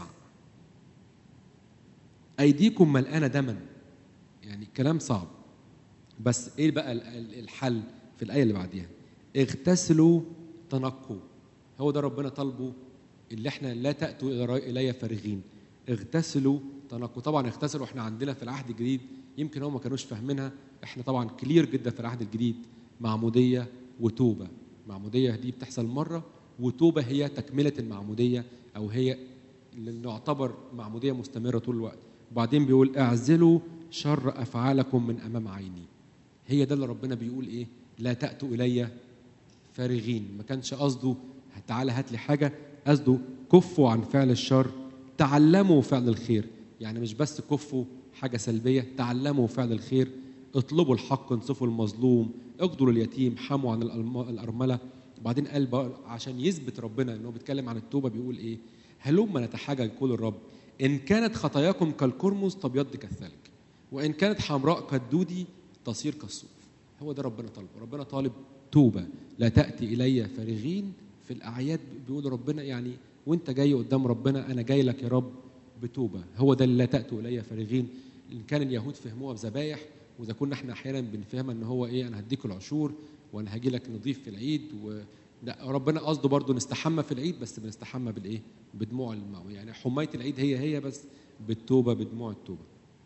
ايديكم ملقانه دما يعني كلام صعب بس ايه بقى ال- ال- الحل في الايه اللي بعديها اغتسلوا تنقوا هو ده ربنا طالبه اللي احنا لا تاتوا إلى- الي فارغين اغتسلوا تنقوا طبعا اغتسلوا احنا عندنا في العهد الجديد يمكن هم ما كانوش فاهمينها احنا طبعا كلير جدا في العهد الجديد معموديه وتوبه معموديه دي بتحصل مره وتوبه هي تكمله المعموديه او هي اللي نعتبر معموديه مستمره طول الوقت وبعدين بيقول اعزلوا شر افعالكم من امام عيني هي ده اللي ربنا بيقول ايه لا تاتوا الي فارغين ما كانش قصده تعالى هات لي حاجه قصده كفوا عن فعل الشر تعلموا فعل الخير يعني مش بس كفوا حاجه سلبيه تعلموا فعل الخير اطلبوا الحق انصفوا المظلوم اقدروا اليتيم حموا عن الألم- الارمله وبعدين قال بقى عشان يثبت ربنا ان هو بيتكلم عن التوبه بيقول ايه هلما نتحاجج يقول الرب ان كانت خطاياكم كالكرمز تبيض كالثلج وان كانت حمراء كالدودي تصير كالصوف هو ده ربنا طالبه ربنا طالب توبه لا تاتي الي فارغين في الاعياد بيقول ربنا يعني وانت جاي قدام ربنا انا جاي لك يا رب بتوبه هو ده اللي لا تاتوا الي فارغين ان كان اليهود فهموها بذبايح واذا كنا احنا احيانا بنفهمها ان هو ايه انا هديك العشور وانا هاجي لك نضيف في العيد و لا ربنا قصده برضه نستحمى في العيد بس بنستحمى بالايه؟ بدموع الماء يعني حمايه العيد هي هي بس بالتوبه بدموع التوبه.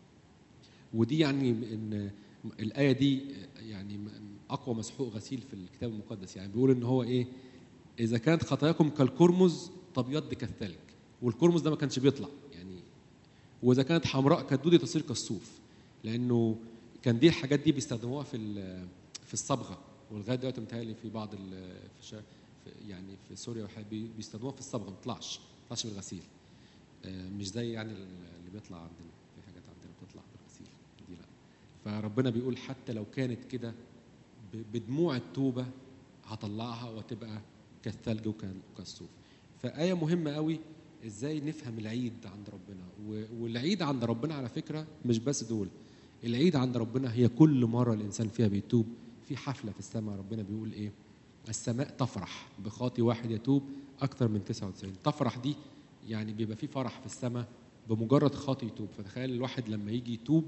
ودي يعني ان الايه دي يعني اقوى مسحوق غسيل في الكتاب المقدس يعني بيقول ان هو ايه؟ اذا كانت خطاياكم كالكرمز تبيض كالثلج والكرمز ده ما كانش بيطلع يعني واذا كانت حمراء كالدودي تصير كالصوف لانه كان دي الحاجات دي بيستخدموها في ال- في الصبغه ولغايه دلوقتي متهيألي في بعض ال- في, شا- في يعني في سوريا وحاجات بي- بيستخدموها في الصبغه ما بتطلعش ما بتطلعش بالغسيل آه، مش زي يعني اللي بيطلع عندنا في حاجات عندنا بتطلع بالغسيل دي لا فربنا بيقول حتى لو كانت كده ب- بدموع التوبه هطلعها وتبقى كالثلج وكال- وكالصوف فآية مهمة قوي ازاي نفهم العيد عند ربنا و- والعيد عند ربنا على فكرة مش بس دول العيد عند ربنا هي كل مرة الإنسان فيها بيتوب في حفلة في السماء ربنا بيقول إيه السماء تفرح بخاطي واحد يتوب أكثر من 99 تفرح دي يعني بيبقى في فرح في السماء بمجرد خاطي يتوب فتخيل الواحد لما يجي يتوب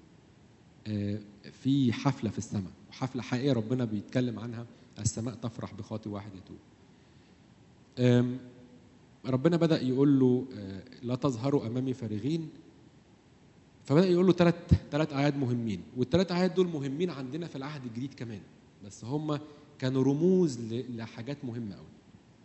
آه، في حفلة في السماء وحفلة حقيقية ربنا بيتكلم عنها السماء تفرح بخاطي واحد يتوب آم، ربنا بدأ يقول له آه، لا تظهروا أمامي فارغين فبدأ يقول له ثلاث ثلاث آيات مهمين والثلاث آيات دول مهمين عندنا في العهد الجديد كمان بس هم كانوا رموز ل- لحاجات مهمة قوي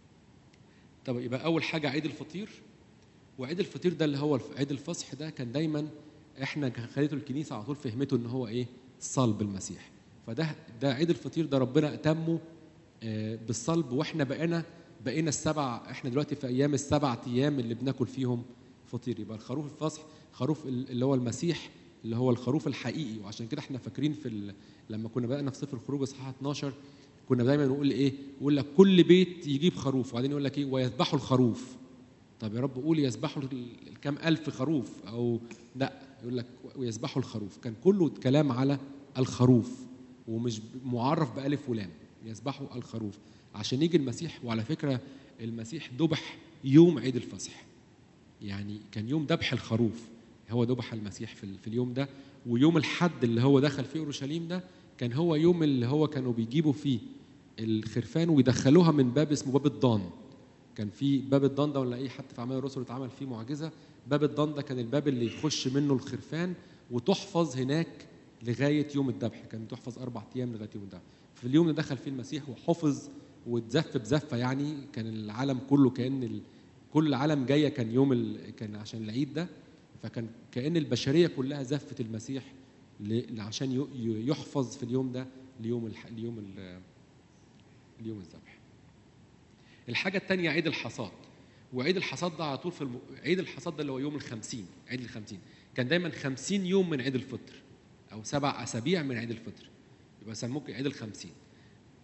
طب يبقى أول حاجة عيد الفطير وعيد الفطير ده اللي هو الف- عيد الفصح ده كان دايما احنا خليته الكنيسة على طول فهمته ان هو ايه صلب المسيح فده ده عيد الفطير ده ربنا أتمه آه، بالصلب واحنا بقينا بقينا السبع احنا دلوقتي في ايام السبع ايام اللي بناكل فيهم فطير يبقى الخروف الفصح خروف ال- اللي هو المسيح اللي هو الخروف الحقيقي وعشان كده احنا فاكرين في ال... لما كنا بدانا في سفر الخروج اصحاح 12 كنا دايما نقول ايه يقول لك كل بيت يجيب خروف وبعدين يقول لك ايه ويذبحوا الخروف طب يا رب قول يذبحوا ال- الكام الف خروف او لا يقول لك ويذبحوا الخروف كان كله كلام على الخروف ومش معرف بألف ولام يذبحوا الخروف عشان يجي المسيح وعلى فكرة المسيح ذبح يوم عيد الفصح يعني كان يوم ذبح الخروف هو ذبح المسيح في, ال- في اليوم ده ويوم الحد اللي هو دخل فيه اورشليم ده كان هو يوم اللي هو كانوا بيجيبوا فيه الخرفان ويدخلوها من باب اسمه باب الضان كان في باب الضان ده ولا ايه حتى في اعمال الرسل اتعمل فيه معجزه باب الضان ده كان الباب اللي يخش منه الخرفان وتحفظ هناك لغايه يوم الذبح كان تحفظ اربع ايام لغايه يوم الذبح في اليوم اللي دخل فيه المسيح وحفظ واتزف بزفه يعني كان العالم كله كان ال... كل العالم جايه كان يوم ال... كان عشان العيد ده فكان كان البشريه كلها زفت المسيح ل... عشان ي... ي- يحفظ في اليوم ده ليوم الح... ليوم ال... ليوم الذبح الحاجة التانية عيد الحصاد وعيد الحصاد ده على طول في الم... عيد الحصاد ده اللي هو يوم الخمسين عيد الخمسين كان دايما خمسين يوم من عيد الفطر أو سبع أسابيع من عيد الفطر يبقى سموه عيد الخمسين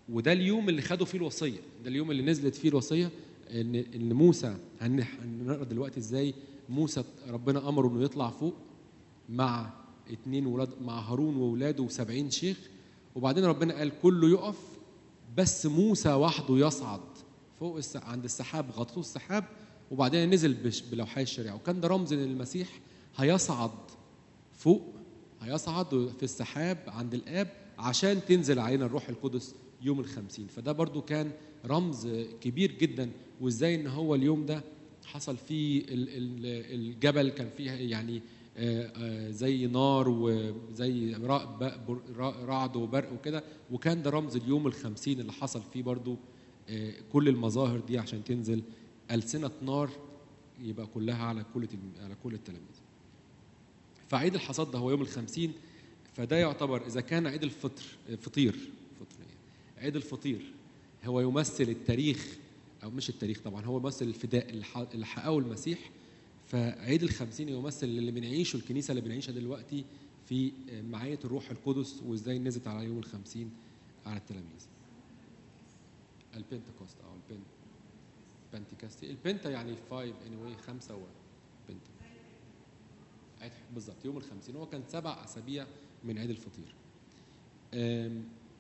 وده اليوم اللي خدوا فيه الوصيه ده اليوم اللي نزلت فيه الوصيه ان ان موسى هن- هنقرا دلوقتي ازاي موسى ربنا امره انه يطلع فوق مع اتنين ولاد مع هارون وولاده وسبعين شيخ وبعدين ربنا قال كله يقف بس موسى وحده يصعد فوق الس... عند السحاب غطوه السحاب وبعدين نزل بش... بلوحي الشريعه وكان ده رمز ان المسيح هيصعد فوق هيصعد في السحاب عند الاب عشان تنزل علينا الروح القدس يوم الخمسين فده برضو كان رمز كبير جدا وازاي ان هو اليوم ده حصل فيه ال- ال- الجبل كان فيه يعني آه، آه، زي نار وزي را- ب- بر- را- رعد وبرق وكده وكان ده رمز اليوم الخمسين اللي حصل فيه برضو آه، كل المظاهر دي عشان تنزل ألسنة نار يبقى كلها على كل التلم- على كل التلاميذ فعيد الحصاد ده هو يوم الخمسين فده يعتبر إذا كان عيد الفطر فطير فطر يعني. عيد الفطير هو يمثل التاريخ أو مش التاريخ طبعا هو يمثل الفداء اللي ح- اللي حققه المسيح فعيد الخمسين يمثل اللي بنعيشه الكنيسة اللي بنعيشها دلوقتي في معية الروح القدس وإزاي نزلت على يوم الخمسين على التلاميذ البنتكوست أو البنت بنتكاستي البنتا يعني فايف anyway خمسة و بنتا عيد بالظبط يوم الخمسين هو كان سبع أسابيع من عيد الفطير أم،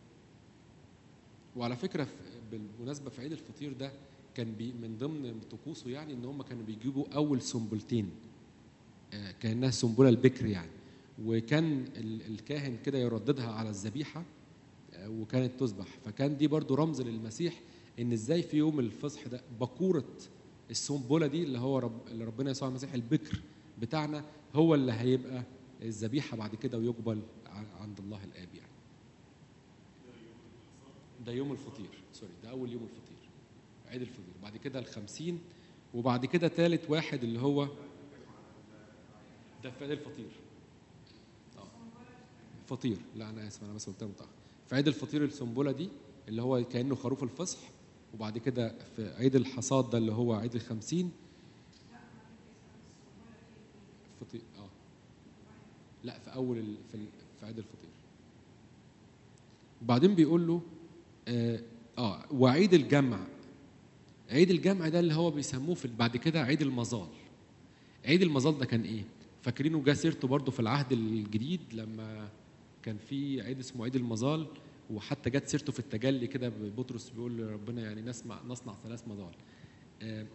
وعلى فكرة في- بالمناسبة في عيد الفطير ده كان بي من ضمن طقوسه يعني ان هم كانوا بيجيبوا اول سنبلتين آه، كانها سنبله البكر يعني وكان ال- الكاهن كده يرددها على الذبيحه آه، وكانت تذبح فكان دي برضو رمز للمسيح ان ازاي في يوم الفصح ده بكوره السنبله دي اللي هو رب اللي ربنا يسوع المسيح البكر بتاعنا هو اللي هيبقى الذبيحه بعد كده ويقبل ع- عند الله الاب يعني ده يوم الفطير سوري ده اول يوم الفطير عيد الفطير بعد كده الخمسين وبعد كده ثالث واحد اللي هو ده في عيد الفطير اه فطير لا انا اسف انا بس قلتها متاخر في عيد الفطير السنبله دي اللي هو كانه خروف الفصح وبعد كده في عيد الحصاد ده اللي هو عيد الخمسين فطير اه لا في اول ال... في, ال... في عيد الفطير وبعدين بيقول له اه, آه وعيد الجمع عيد الجمع ده اللي هو بيسموه في بعد كده عيد المظال عيد المظال ده كان ايه فاكرينه جه سيرته برضه في العهد الجديد لما كان في عيد اسمه عيد المظال وحتى جت سيرته في التجلي كده بطرس بيقول لربنا يعني نسمع نصنع ثلاث مظال آه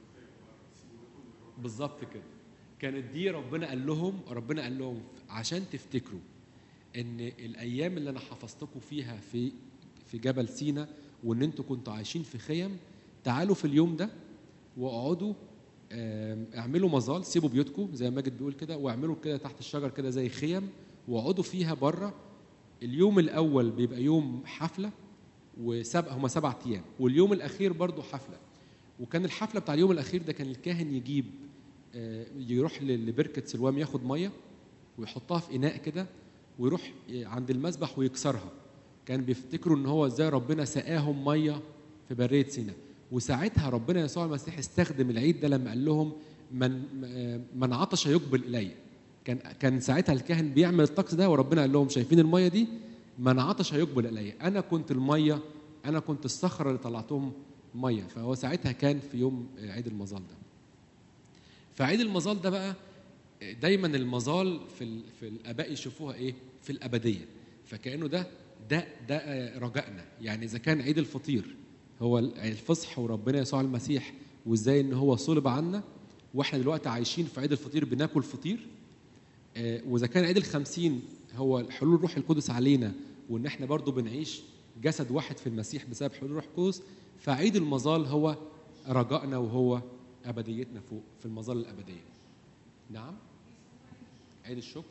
بالظبط كده كانت دي ربنا قال لهم ربنا قال لهم عشان تفتكروا ان الايام اللي انا حفظتكم فيها في في جبل سينا وان انتوا كنتوا عايشين في خيم تعالوا في اليوم ده واقعدوا آم، اعملوا مظال سيبوا بيوتكم زي ما ماجد بيقول كده واعملوا كده تحت الشجر كده زي خيم واقعدوا فيها بره اليوم الاول بيبقى يوم حفله وسبع هما سبع ايام واليوم الاخير برضو حفله وكان الحفله بتاع اليوم الاخير ده كان الكاهن يجيب آه، يروح ل- لبركه سلوام ياخد ميه ويحطها في اناء كده ويروح عند المذبح ويكسرها كان بيفتكروا ان هو ازاي ربنا سقاهم ميه في بريه سيناء وساعتها ربنا يسوع المسيح استخدم العيد ده لما قال لهم من آه، من عطش يقبل الي كان كان ساعتها الكاهن بيعمل الطقس ده وربنا قال لهم شايفين الميه دي من عطش يقبل الي انا كنت الميه انا كنت الصخره اللي طلعتهم ميه فهو ساعتها كان في يوم عيد المظال ده فعيد المظال ده بقى دايما المظال في ال- في الاباء يشوفوها ايه في الابديه فكانه ده ده ده آه، رجائنا يعني اذا كان عيد الفطير هو ال- الفصح وربنا يسوع المسيح وازاي ان هو صلب عنا واحنا دلوقتي عايشين في عيد الفطير بناكل فطير آه، واذا كان عيد الخمسين هو حلول الروح القدس علينا وان احنا برضو بنعيش جسد واحد في المسيح بسبب حلول الروح القدس فعيد المظال هو رجائنا وهو ابديتنا فوق في المظال الابديه نعم عيد الشكر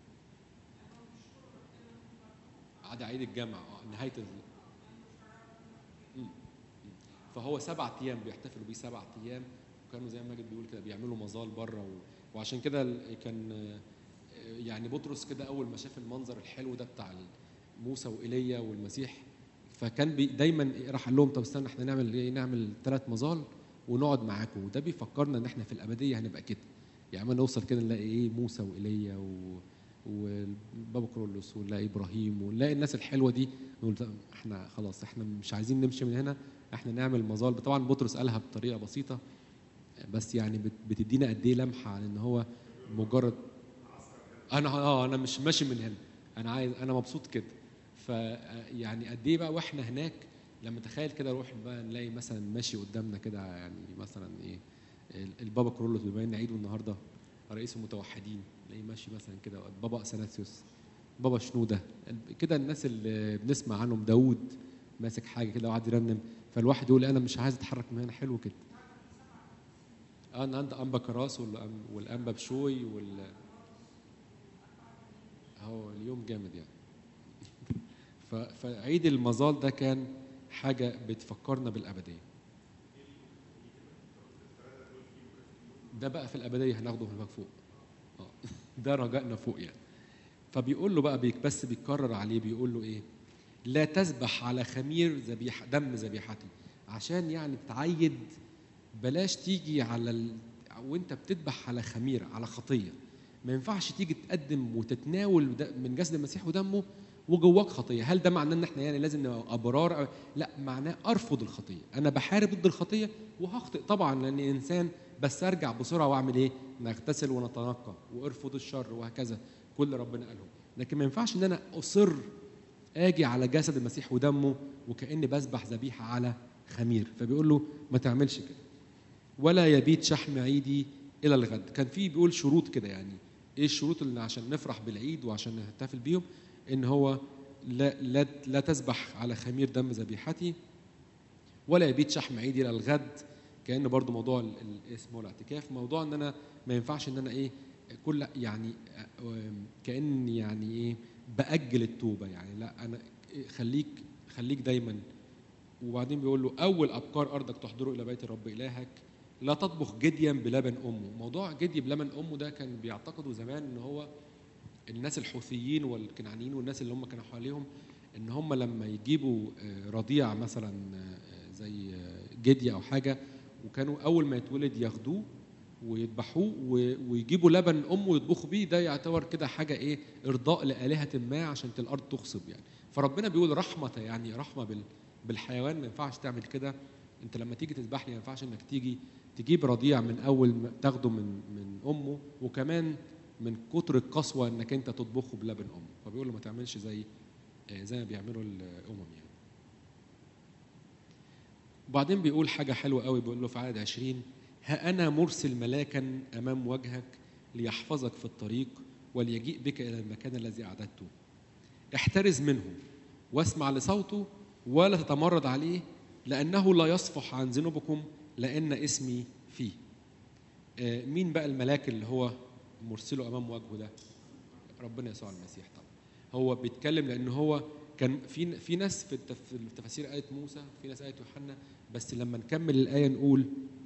عاد عيد الجمع اه نهايه ال... مم. مم. فهو سبع ايام بيحتفلوا بيه سبع ايام وكانوا زي ما ماجد بيقول كده بيعملوا مظال بره و... وعشان كده ال- كان آه، يعني بطرس كده اول ما شاف المنظر الحلو ده بتاع موسى وايليا والمسيح فكان بي دايما راح قال لهم طب استنى احنا نعمل ايه نعمل ثلاث مظال ونقعد معاكم وده بيفكرنا ان احنا في الابديه هنبقى كده يعني ما نوصل كده نلاقي ايه موسى وايليا و... والبابا كرولوس ونلاقي ابراهيم ونلاقي الناس الحلوه دي نقول ده احنا خلاص احنا مش عايزين نمشي من هنا احنا نعمل مظال طبعا بطرس قالها بطريقه بسيطه بس يعني بت- بتدينا قد ايه لمحه عن ان هو مجرد انا اه انا مش ماشي من هنا انا عايز انا مبسوط كده ف يعني قد ايه بقى واحنا هناك لما تخيل كده روح بقى نلاقي مثلا ماشي قدامنا كده يعني مثلا ايه ال- البابا كرولوس بما ان عيده النهارده رئيس المتوحدين تلاقيه ماشي مثلا كده بابا اثناسيوس بابا شنوده كده الناس اللي بنسمع عنهم داوود ماسك حاجه كده وقاعد يرنم فالواحد يقول انا مش عايز اتحرك من هنا حلو كده اه انا عند انبا كراس والأم- والانبا بشوي وال هو اليوم جامد يعني ف- فعيد المظال ده كان حاجه بتفكرنا بالابديه ده بقى في الابديه هناخده هناك فوق اه ده رجائنا فوق يعني فبيقول له بقى بيك بس بيكرر عليه بيقول له ايه لا تذبح على خمير ذبيحه دم ذبيحتي عشان يعني تعيد بلاش تيجي على ال... وانت بتذبح على خمير على خطيه ما ينفعش تيجي تقدم وتتناول د- من جسد المسيح ودمه وجواك خطيه هل ده معناه ان احنا يعني لازم نبقى ابرار لا معناه ارفض الخطيه انا بحارب ضد الخطيه وهخطئ طبعا لاني انسان بس ارجع بسرعه واعمل ايه نغتسل ونتنقى وارفض الشر وهكذا كل ربنا قالهم لكن ما ينفعش ان انا اصر اجي على جسد المسيح ودمه وكاني بذبح ذبيحه على خمير فبيقول له ما تعملش كده ولا يبيت شحم عيدي الى الغد كان في بيقول شروط كده يعني ايه الشروط اللي عشان نفرح بالعيد وعشان نحتفل بيهم ان هو لا لا لا تذبح على خمير دم ذبيحتي ولا يبيت شحم عيدي الى الغد كان برضو موضوع ال- ال- اسمه الاعتكاف موضوع ان انا ما ينفعش ان انا ايه كل يعني آم، كان يعني ايه باجل التوبه يعني لا انا خليك خليك دايما وبعدين بيقول له اول ابكار ارضك تحضره الى بيت الرب الهك لا تطبخ جديا بلبن امه موضوع جدي بلبن امه ده كان بيعتقدوا زمان ان هو الناس الحوثيين والكنعانيين والناس اللي هم كانوا حواليهم ان هم لما يجيبوا آه، رضيع مثلا آه، زي آه، جدي او حاجه وكانوا اول ما يتولد ياخدوه ويذبحوه و- ويجيبوا لبن امه ويطبخوا بيه ده يعتبر كده حاجه ايه ارضاء لالهه ما عشان الارض تخصب يعني فربنا بيقول رحمه يعني رحمه بال بالحيوان ما ينفعش تعمل كده انت لما تيجي تذبح لي ما ينفعش انك تيجي تجيب رضيع من اول ما تاخده من من امه وكمان من كتر القسوه انك انت تطبخه بلبن امه فبيقول له ما تعملش زي آه، زي ما بيعملوا الامم يعني وبعدين بيقول حاجه حلوه قوي بيقول له في عدد 20 ها انا مرسل ملاكا امام وجهك ليحفظك في الطريق وليجيء بك الى المكان الذي اعددته احترز منه واسمع لصوته ولا تتمرد عليه لانه لا يصفح عن ذنوبكم لان اسمي فيه آه، مين بقى الملاك اللي هو مرسله امام وجهه ده ربنا يسوع المسيح طبعا هو بيتكلم لان هو كان في في ناس في التف- في التفاسير ايه موسى في ناس ايه يوحنا بس لما نكمل الايه نقول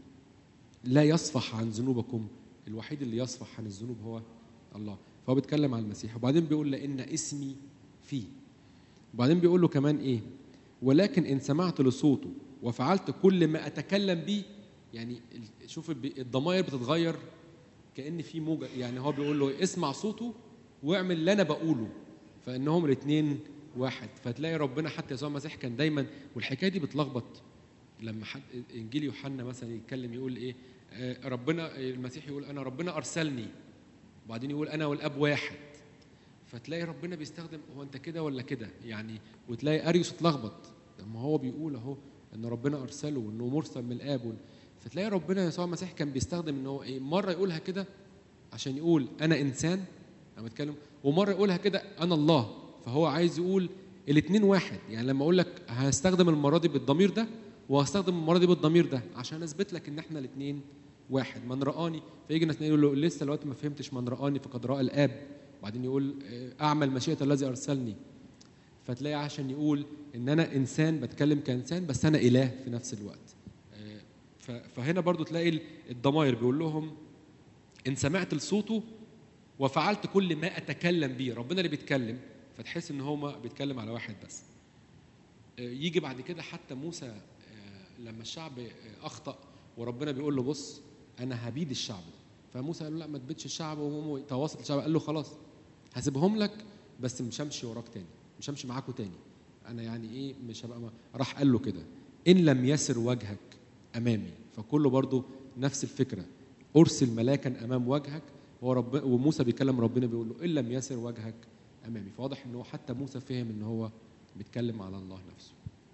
لا يصفح عن ذنوبكم الوحيد اللي يصفح عن الذنوب هو الله فهو بيتكلم عن المسيح وبعدين بيقول لان اسمي فيه وبعدين بيقول له كمان ايه ولكن ان سمعت لصوته وفعلت كل ما اتكلم به يعني ال- شوف الب- الضمائر بتتغير كان في موجه يعني هو بيقول له اسمع صوته واعمل اللي انا بقوله فانهم الاثنين واحد فتلاقي ربنا حتى يسوع المسيح كان دايما والحكايه دي بتلخبط لما حد انجيل يوحنا مثلا يتكلم يقول ايه آه، ربنا المسيح يقول انا ربنا ارسلني وبعدين يقول انا والاب واحد فتلاقي ربنا بيستخدم هو انت كده ولا كده يعني وتلاقي اريوس اتلخبط لما هو بيقول اهو ان ربنا ارسله وانه مرسل من الاب وال- فتلاقي ربنا يسوع المسيح كان بيستخدم ان هو ايه مره يقولها كده عشان يقول انا انسان انا بتكلم ومره يقولها كده انا الله فهو عايز يقول الاثنين واحد يعني لما اقول لك هستخدم المره دي بالضمير ده وهستخدم المره دي بالضمير ده عشان اثبت لك ان احنا الاثنين واحد من رآني فيجي ناس يقول له لسه دلوقتي ما فهمتش من رآني فقد رأى الآب وبعدين يقول آه، أعمل مشيئة الذي أرسلني فتلاقي عشان يقول إن أنا إنسان بتكلم كإنسان بس أنا إله في نفس الوقت آه، ف- فهنا برضو تلاقي الضمائر بيقول لهم إن سمعت لصوته وفعلت كل ما أتكلم به ربنا اللي بيتكلم فتحس إن هو ما بيتكلم على واحد بس آه، يجي بعد كده حتى موسى آه، لما الشعب آه، اخطا وربنا بيقول له بص انا هبيد الشعب ده فموسى قال له لا ما تبيدش الشعب وهو تواصل الشعب قال له خلاص هسيبهم لك بس مش همشي وراك تاني مش همشي معاكوا تاني انا يعني ايه مش هبقى ما- راح قال له كده ان لم يسر وجهك امامي فكله برضو نفس الفكره ارسل ملاكا امام وجهك هو رب وموسى بيكلم ربنا بيقول له ان لم يسر وجهك امامي فواضح ان هو حتى موسى فهم ان هو بيتكلم على الله نفسه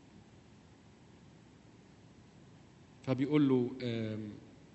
فبيقول له آم،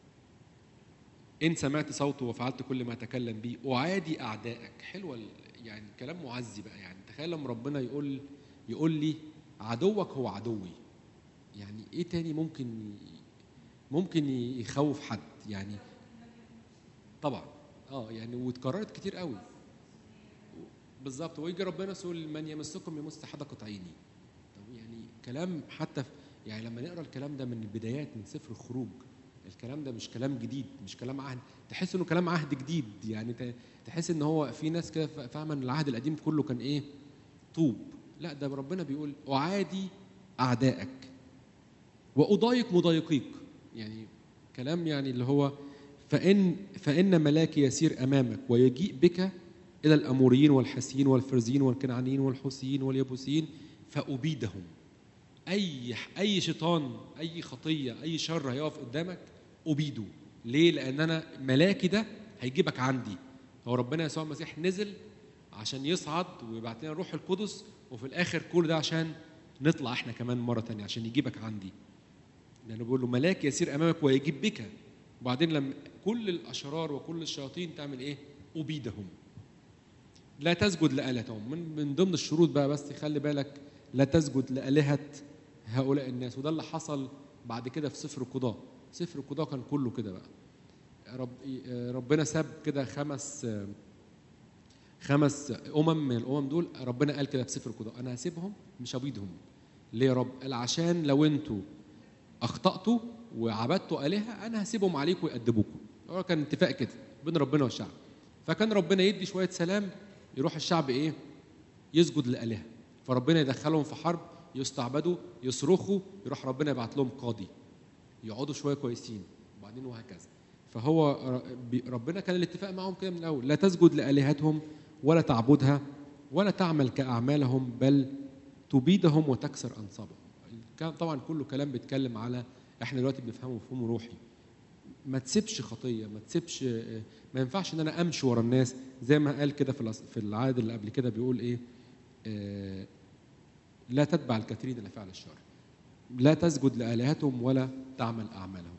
إن سمعت صوته وفعلت كل ما تكلم به أعادي أعدائك حلوة ال- يعني كلام معزي بقى يعني تخيل لما ربنا يقول يقول لي عدوك هو عدوي يعني إيه تاني ممكن ي- ممكن ي- يخوف حد يعني طبعا اه يعني واتكررت كتير قوي بالظبط ويجي ربنا يقول من يمسكم يمس حدقة عيني طب يعني كلام حتى في يعني لما نقرا الكلام ده من البدايات من سفر الخروج الكلام ده مش كلام جديد مش كلام عهد تحس انه كلام عهد جديد يعني ت- تحس ان هو في ناس كده فا- فاهمه ان العهد القديم كله كان ايه طوب لا ده ربنا بيقول اعادي اعدائك واضايق مضايقيك يعني كلام يعني اللي هو فان فان ملاكي يسير امامك ويجيء بك الى الاموريين والحسيين والفرزيين والكنعانيين والحوسيين واليبوسيين فابيدهم اي اي شيطان اي خطيه اي شر هيقف قدامك ابيده ليه لان انا ملاكي ده هيجيبك عندي هو ربنا يسوع المسيح نزل عشان يصعد ويبعت لنا الروح القدس وفي الاخر كل ده عشان نطلع احنا كمان مره تانية عشان يجيبك عندي لانه بيقول له ملاك يسير امامك ويجيب بك وبعدين لما كل الاشرار وكل الشياطين تعمل ايه ابيدهم لا تسجد لآلهتهم من من ضمن الشروط بقى بس خلي بالك لا تسجد لآلهة هؤلاء الناس وده اللي حصل بعد كده في سفر القضاء سفر القضاء كان كله كده بقى رب ربنا ساب كده خمس خمس امم من الامم دول ربنا قال كده في سفر القضاء انا هسيبهم مش هبيدهم ليه يا رب قال عشان لو انتوا اخطاتوا وعبدتوا الهه انا هسيبهم عليكم ويأدبوكم هو كان اتفاق كده بين ربنا والشعب فكان ربنا يدي شويه سلام يروح الشعب ايه يسجد للالهه فربنا يدخلهم في حرب يستعبدوا يصرخوا يروح ربنا يبعت لهم قاضي يقعدوا شويه كويسين وبعدين وهكذا فهو ر- بي- ربنا كان الاتفاق معهم كده من الاول لا تسجد لالهتهم ولا تعبدها ولا تعمل كاعمالهم بل تبيدهم وتكسر انصابهم الكلام طبعا كله كلام بيتكلم على احنا دلوقتي بنفهمه مفهوم روحي ما تسيبش خطيه ما تسيبش ما ينفعش ان انا امشي ورا الناس زي ما قال كده في الأص- في العهد اللي قبل كده بيقول ايه آه، لا تتبع الكثيرين الى فعل الشر لا تسجد لآلهتهم ولا تعمل أعمالهم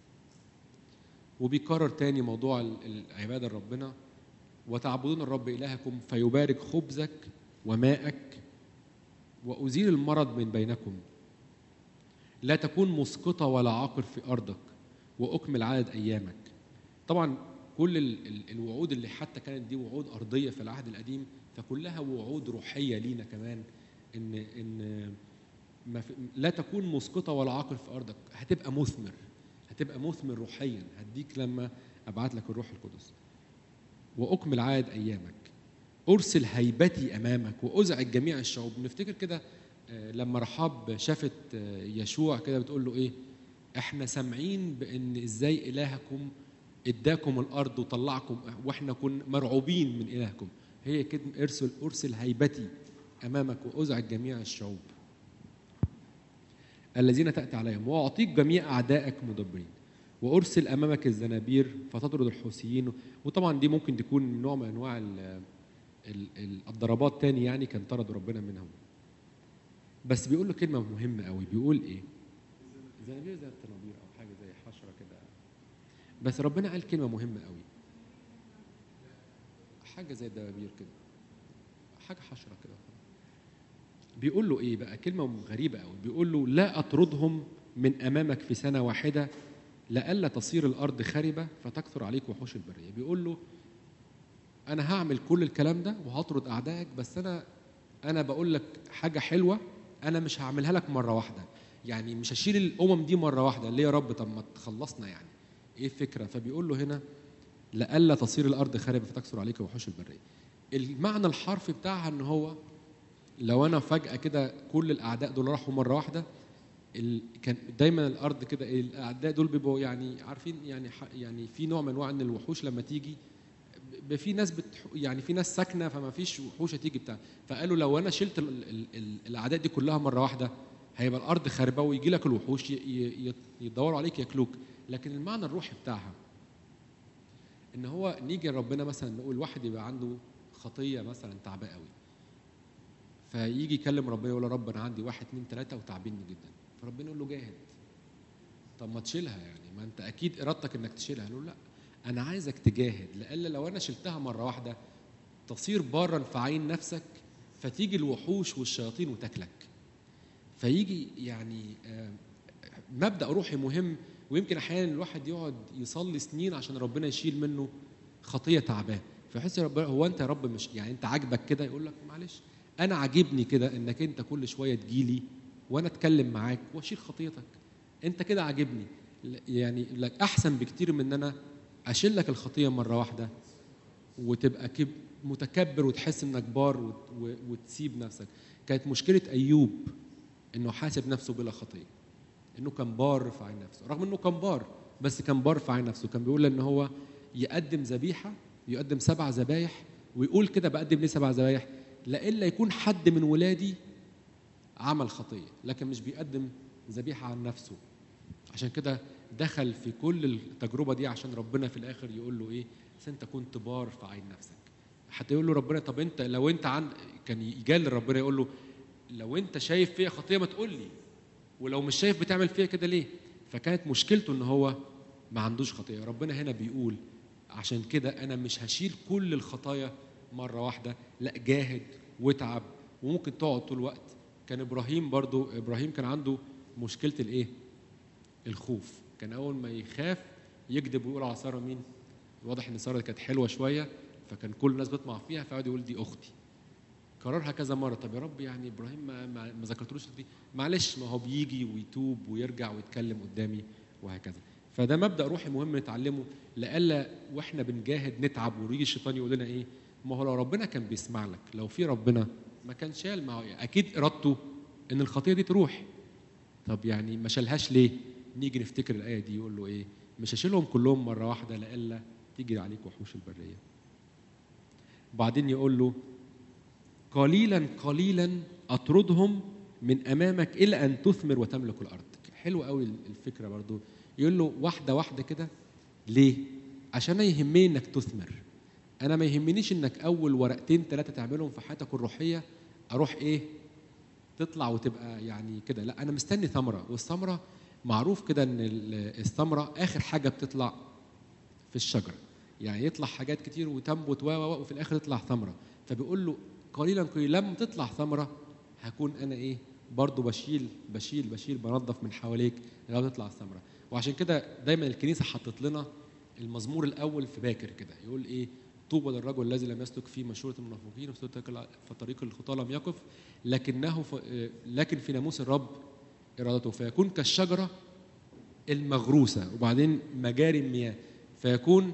وبيكرر تاني موضوع ال- العبادة لربنا وتعبدون الرب إلهكم فيبارك خبزك وماءك وأزيل المرض من بينكم لا تكون مسقطة ولا عاقر في أرضك وأكمل عدد أيامك طبعا كل ال- ال- الوعود اللي حتى كانت دي وعود أرضية في العهد القديم فكلها وعود روحية لينا كمان إن إن ما في لا تكون مسقطة ولا عاقر في أرضك هتبقى مثمر هتبقى مثمر روحيا هديك لما أبعت لك الروح القدس وأكمل عدد أيامك أرسل هيبتي أمامك وأزعج جميع الشعوب نفتكر كده آه، لما رحاب شافت آه، يشوع كده بتقول له إيه إحنا سامعين بإن إزاي إلهكم اداكم الأرض وطلعكم وإحنا كنا مرعوبين من إلهكم هي كده ارسل أرسل هيبتي أمامك وأزعج جميع الشعوب الذين تأتي عليهم وأعطيك جميع أعدائك مدبرين وأرسل أمامك الزنابير فتطرد الحوثيين وطبعا دي ممكن تكون نوع من أنواع ال- ال- ال- الضربات تاني يعني كان طرد ربنا منهم بس بيقول له كلمة مهمة قوي بيقول إيه الزنابير زي الطنابير أو حاجة زي حشرة كده بس ربنا قال كلمة مهمة قوي حاجة زي الدبابير كده حاجة حشرة كده بيقول له ايه بقى كلمه غريبه قوي بيقول له لا اطردهم من امامك في سنه واحده لئلا تصير الارض خربه فتكثر عليك وحوش البريه بيقول له انا هعمل كل الكلام ده وهطرد اعدائك بس انا انا بقول لك حاجه حلوه انا مش هعملها لك مره واحده يعني مش هشيل الامم دي مره واحده ليه يا رب طب ما تخلصنا يعني ايه الفكره فبيقول له هنا لئلا تصير الارض خربه فتكثر عليك وحوش البريه المعنى الحرفي بتاعها ان هو لو انا فجاه كده كل الاعداء دول راحوا مره واحده ال... كان دايما الارض كده الاعداء دول بيبقوا يعني عارفين يعني ح... يعني في نوع من انواع ان الوحوش لما تيجي ب- في ناس بتح... يعني في ناس ساكنه فما فيش وحوش هتيجي بتاع فقالوا لو انا شلت ال... ال... ال... الاعداء دي كلها مره واحده هيبقى الارض خاربه ويجي لك الوحوش ي... ي... ي- يدوروا عليك ياكلوك لكن المعنى الروحي بتاعها ان هو نيجي لربنا مثلا نقول واحد يبقى عنده خطيه مثلا تعباه قوي فيجي يكلم ربنا يقول له رب انا عندي واحد اتنين تلاته وتعبني جدا فربنا يقول له جاهد طب ما تشيلها يعني ما انت اكيد ارادتك انك تشيلها يقول له لا انا عايزك تجاهد لألا لو انا شلتها مره واحده تصير بارا في عين نفسك فتيجي الوحوش والشياطين وتاكلك فيجي يعني آه، مبدا روحي مهم ويمكن احيانا الواحد يقعد يصلي سنين عشان ربنا يشيل منه خطيه تعباه فيحس يا رب هو انت يا رب مش يعني انت عاجبك كده يقول لك معلش انا عاجبني كده انك انت كل شويه تجيلي وانا اتكلم معاك واشيل خطيتك انت كده عاجبني ل- يعني لك احسن بكتير من ان انا اشيل لك الخطيه مره واحده وتبقى كب متكبر وتحس انك بار وت- و- وتسيب نفسك كانت مشكله ايوب انه حاسب نفسه بلا خطيه انه كان بار في عين نفسه رغم انه كان بار بس كان بار في عين نفسه كان بيقول ان هو يقدم ذبيحه يقدم سبع ذبايح ويقول كده بقدم ليه سبع ذبايح لئلا يكون حد من ولادي عمل خطيه لكن مش بيقدم ذبيحه عن نفسه عشان كده دخل في كل التجربه دي عشان ربنا في الاخر يقول له ايه بس انت كنت بار في عين نفسك حتى يقول له ربنا طب انت لو انت عند كان يجال ربنا يقول له لو انت شايف فيا خطيه ما تقول لي ولو مش شايف بتعمل فيا كده ليه فكانت مشكلته ان هو ما عندوش خطيه ربنا هنا بيقول عشان كده انا مش هشيل كل الخطايا مره واحده لا جاهد واتعب وممكن تقعد طول الوقت كان ابراهيم برضو ابراهيم كان عنده مشكله الايه الخوف كان اول ما يخاف يكذب ويقول على ساره مين واضح ان ساره كانت حلوه شويه فكان كل الناس بتطمع فيها فقعد يقول دي اختي كررها كذا مره طب يا رب يعني ابراهيم ما, ما, ما ذكرتلوش دي معلش ما هو بيجي ويتوب ويرجع ويتكلم قدامي وهكذا فده مبدا روحي مهم نتعلمه لئلا واحنا بنجاهد نتعب ويجي الشيطان يقول لنا ايه ما هو لو ربنا كان بيسمع لك لو في ربنا ما كان شال ما هو اكيد ارادته ان الخطيه دي تروح طب يعني ما شالهاش ليه نيجي نفتكر الايه دي يقول له ايه مش هشيلهم كلهم مره واحده لئلا تيجي عليك وحوش البريه وبعدين يقول له قليلا قليلا اطردهم من امامك الى ان تثمر وتملك الارض حلو قوي الفكره برضو يقول له واحده واحده كده ليه عشان أنا يهمني انك تثمر انا ما يهمنيش انك اول ورقتين ثلاثه تعملهم في حياتك الروحيه اروح ايه تطلع وتبقى يعني كده لا انا مستني ثمره والثمره معروف كده ان ال- الثمره اخر حاجه بتطلع في الشجره يعني يطلع حاجات كتير وتنبت و و و وفي الاخر يطلع ثمره فبيقول له قليلا قليلا لما تطلع ثمره هكون انا ايه برضو بشيل بشيل بشيل بنظف من حواليك لغايه تطلع الثمره وعشان كده دايما الكنيسه حطت لنا المزمور الاول في باكر كده يقول ايه طوبى للرجل الذي لم يسلك في مشورة المنافقين وفي طريق- في طريق الخطى لم يقف لكنه ف... لكن في ناموس الرب ارادته فيكون كالشجره المغروسه وبعدين مجاري المياه فيكون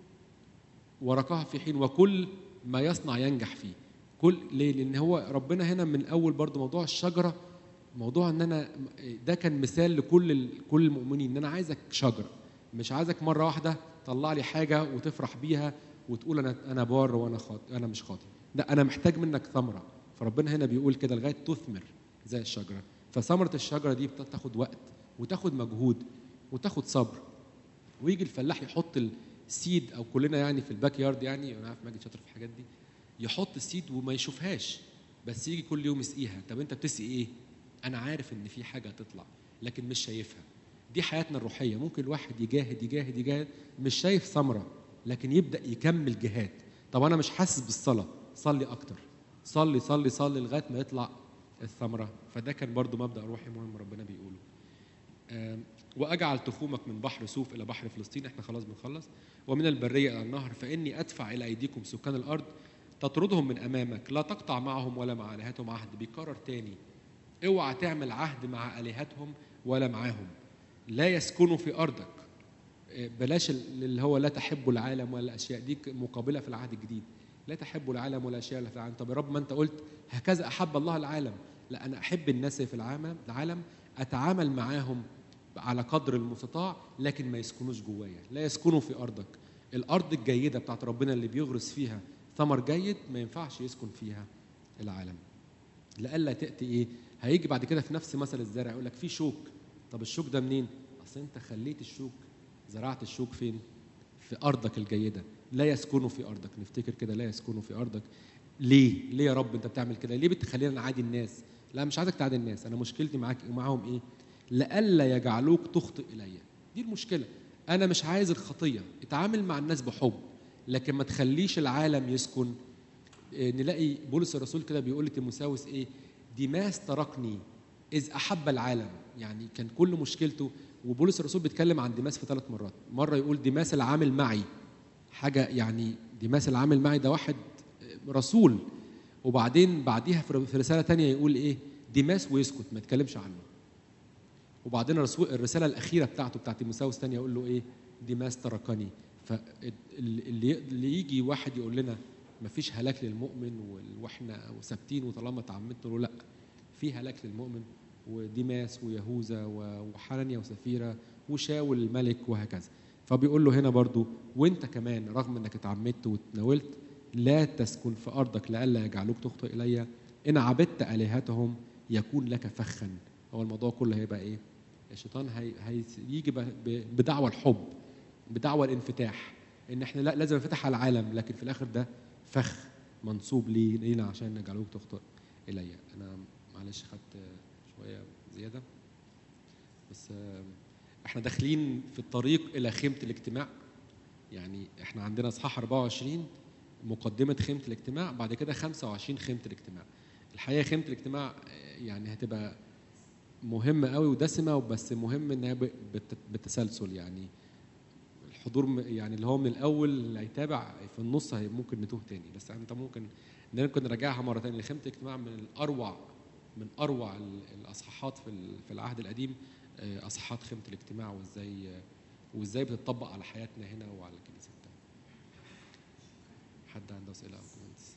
ورقها في حين وكل ما يصنع ينجح فيه كل ليه لان هو ربنا هنا من اول برضو موضوع الشجره موضوع ان انا ده كان مثال لكل ال- كل المؤمنين ان انا عايزك شجره مش عايزك مره واحده طلع لي حاجه وتفرح بيها وتقول انا انا بار وانا خاطئ انا مش خاطئ لا انا محتاج منك ثمره فربنا هنا بيقول كده لغايه تثمر زي الشجره فثمره الشجره دي بتاخد وقت وتاخد مجهود وتاخد صبر ويجي الفلاح يحط السيد او كلنا يعني في الباك يارد يعني انا عارف ماجد شاطر في الحاجات دي يحط السيد وما يشوفهاش بس يجي كل يوم يسقيها طب انت بتسقي ايه انا عارف ان في حاجه هتطلع لكن مش شايفها دي حياتنا الروحيه ممكن الواحد يجاهد يجاهد يجاهد مش شايف ثمره لكن يبدا يكمل جهاد طب انا مش حاسس بالصلاه صلي اكتر صلي صلي صلي لغايه ما يطلع الثمره فده كان برضو مبدا روحي مهم ربنا بيقوله آم، واجعل تخومك من بحر سوف الى بحر فلسطين احنا خلاص بنخلص ومن البريه الى النهر فاني ادفع الى ايديكم سكان الارض تطردهم من امامك لا تقطع معهم ولا مع الهتهم عهد بيكرر تاني اوعى تعمل عهد مع الهتهم ولا معاهم لا يسكنوا في ارضك إيه، بلاش ال- اللي هو لا تحب العالم ولا الاشياء دي مقابله في العهد الجديد لا تحب العالم ولا الاشياء اللي في العالم طب يا رب ما انت قلت هكذا احب الله العالم لا انا احب الناس في العالم العالم اتعامل معاهم على قدر المستطاع لكن ما يسكنوش جوايا لا يسكنوا في ارضك الارض الجيده بتاعت ربنا اللي بيغرس فيها ثمر جيد ما ينفعش يسكن فيها العالم لئلا تاتي ايه هيجي بعد كده في نفس مثل الزرع يقول لك في شوك طب الشوك ده منين اصل انت خليت الشوك زرعت الشوك فين في ارضك الجيده لا يسكنوا في ارضك نفتكر كده لا يسكنوا في ارضك ليه ليه يا رب انت بتعمل كده ليه بتخلينا نعادي الناس لا مش عايزك تعادي الناس انا مشكلتي معاك معاهم ايه لئلا يجعلوك تخطئ الي دي المشكله انا مش عايز الخطيه اتعامل مع الناس بحب لكن ما تخليش العالم يسكن إيه، نلاقي بولس الرسول كده بيقول لتيموساوس ايه ديماس تركني اذ احب العالم يعني كان كل مشكلته وبولس الرسول بيتكلم عن ديماس في ثلاث مرات مره يقول ديماس العامل معي حاجه يعني ديماس العامل معي ده واحد رسول وبعدين بعديها في في رساله تانية يقول ايه ديماس ويسكت ما يتكلمش عنه وبعدين الرسول الرساله الاخيره بتاعته بتاعت تيموساوس تانية يقول له ايه ديماس تركني فاللي اللي يجي واحد يقول لنا ما فيش هلاك للمؤمن وال- واحنا ثابتين وطالما اتعمدت له لا في هلاك للمؤمن وديماس ويهوذا و- وحنانيا وسفيرة وشاول الملك وهكذا فبيقول له هنا برضو وانت كمان رغم انك اتعمدت واتناولت لا تسكن في ارضك لئلا يجعلوك تخطئ الي ان عبدت الهتهم يكون لك فخا هو الموضوع كله هيبقى ايه الشيطان هي هيجي ب- ب- بدعوى الحب بدعوى الانفتاح ان احنا لا لازم نفتح على العالم لكن في الاخر ده فخ منصوب لي لينا عشان نجعلوك تخطئ الي انا معلش خدت شويه زياده بس آه، احنا داخلين في الطريق الى خيمه الاجتماع يعني احنا عندنا اصحاح 24 مقدمه خيمه الاجتماع بعد كده 25 خيمه الاجتماع الحقيقه خيمه الاجتماع آه، يعني هتبقى مهمه قوي ودسمه بس مهم انها ب- بت- بالتسلسل يعني الحضور م- يعني اللي هو من الاول اللي هيتابع في النص هي ممكن نتوه تاني بس انت ممكن ممكن نراجعها مره تانية خيمه الاجتماع من الاروع من اروع ال- الاصحاحات في ال- في العهد القديم آه، اصحاحات خيمه الاجتماع وازاي آه، وازاي بتطبق على حياتنا هنا وعلى الكنيسه بتاعتنا حد عنده اسئله او كومنتس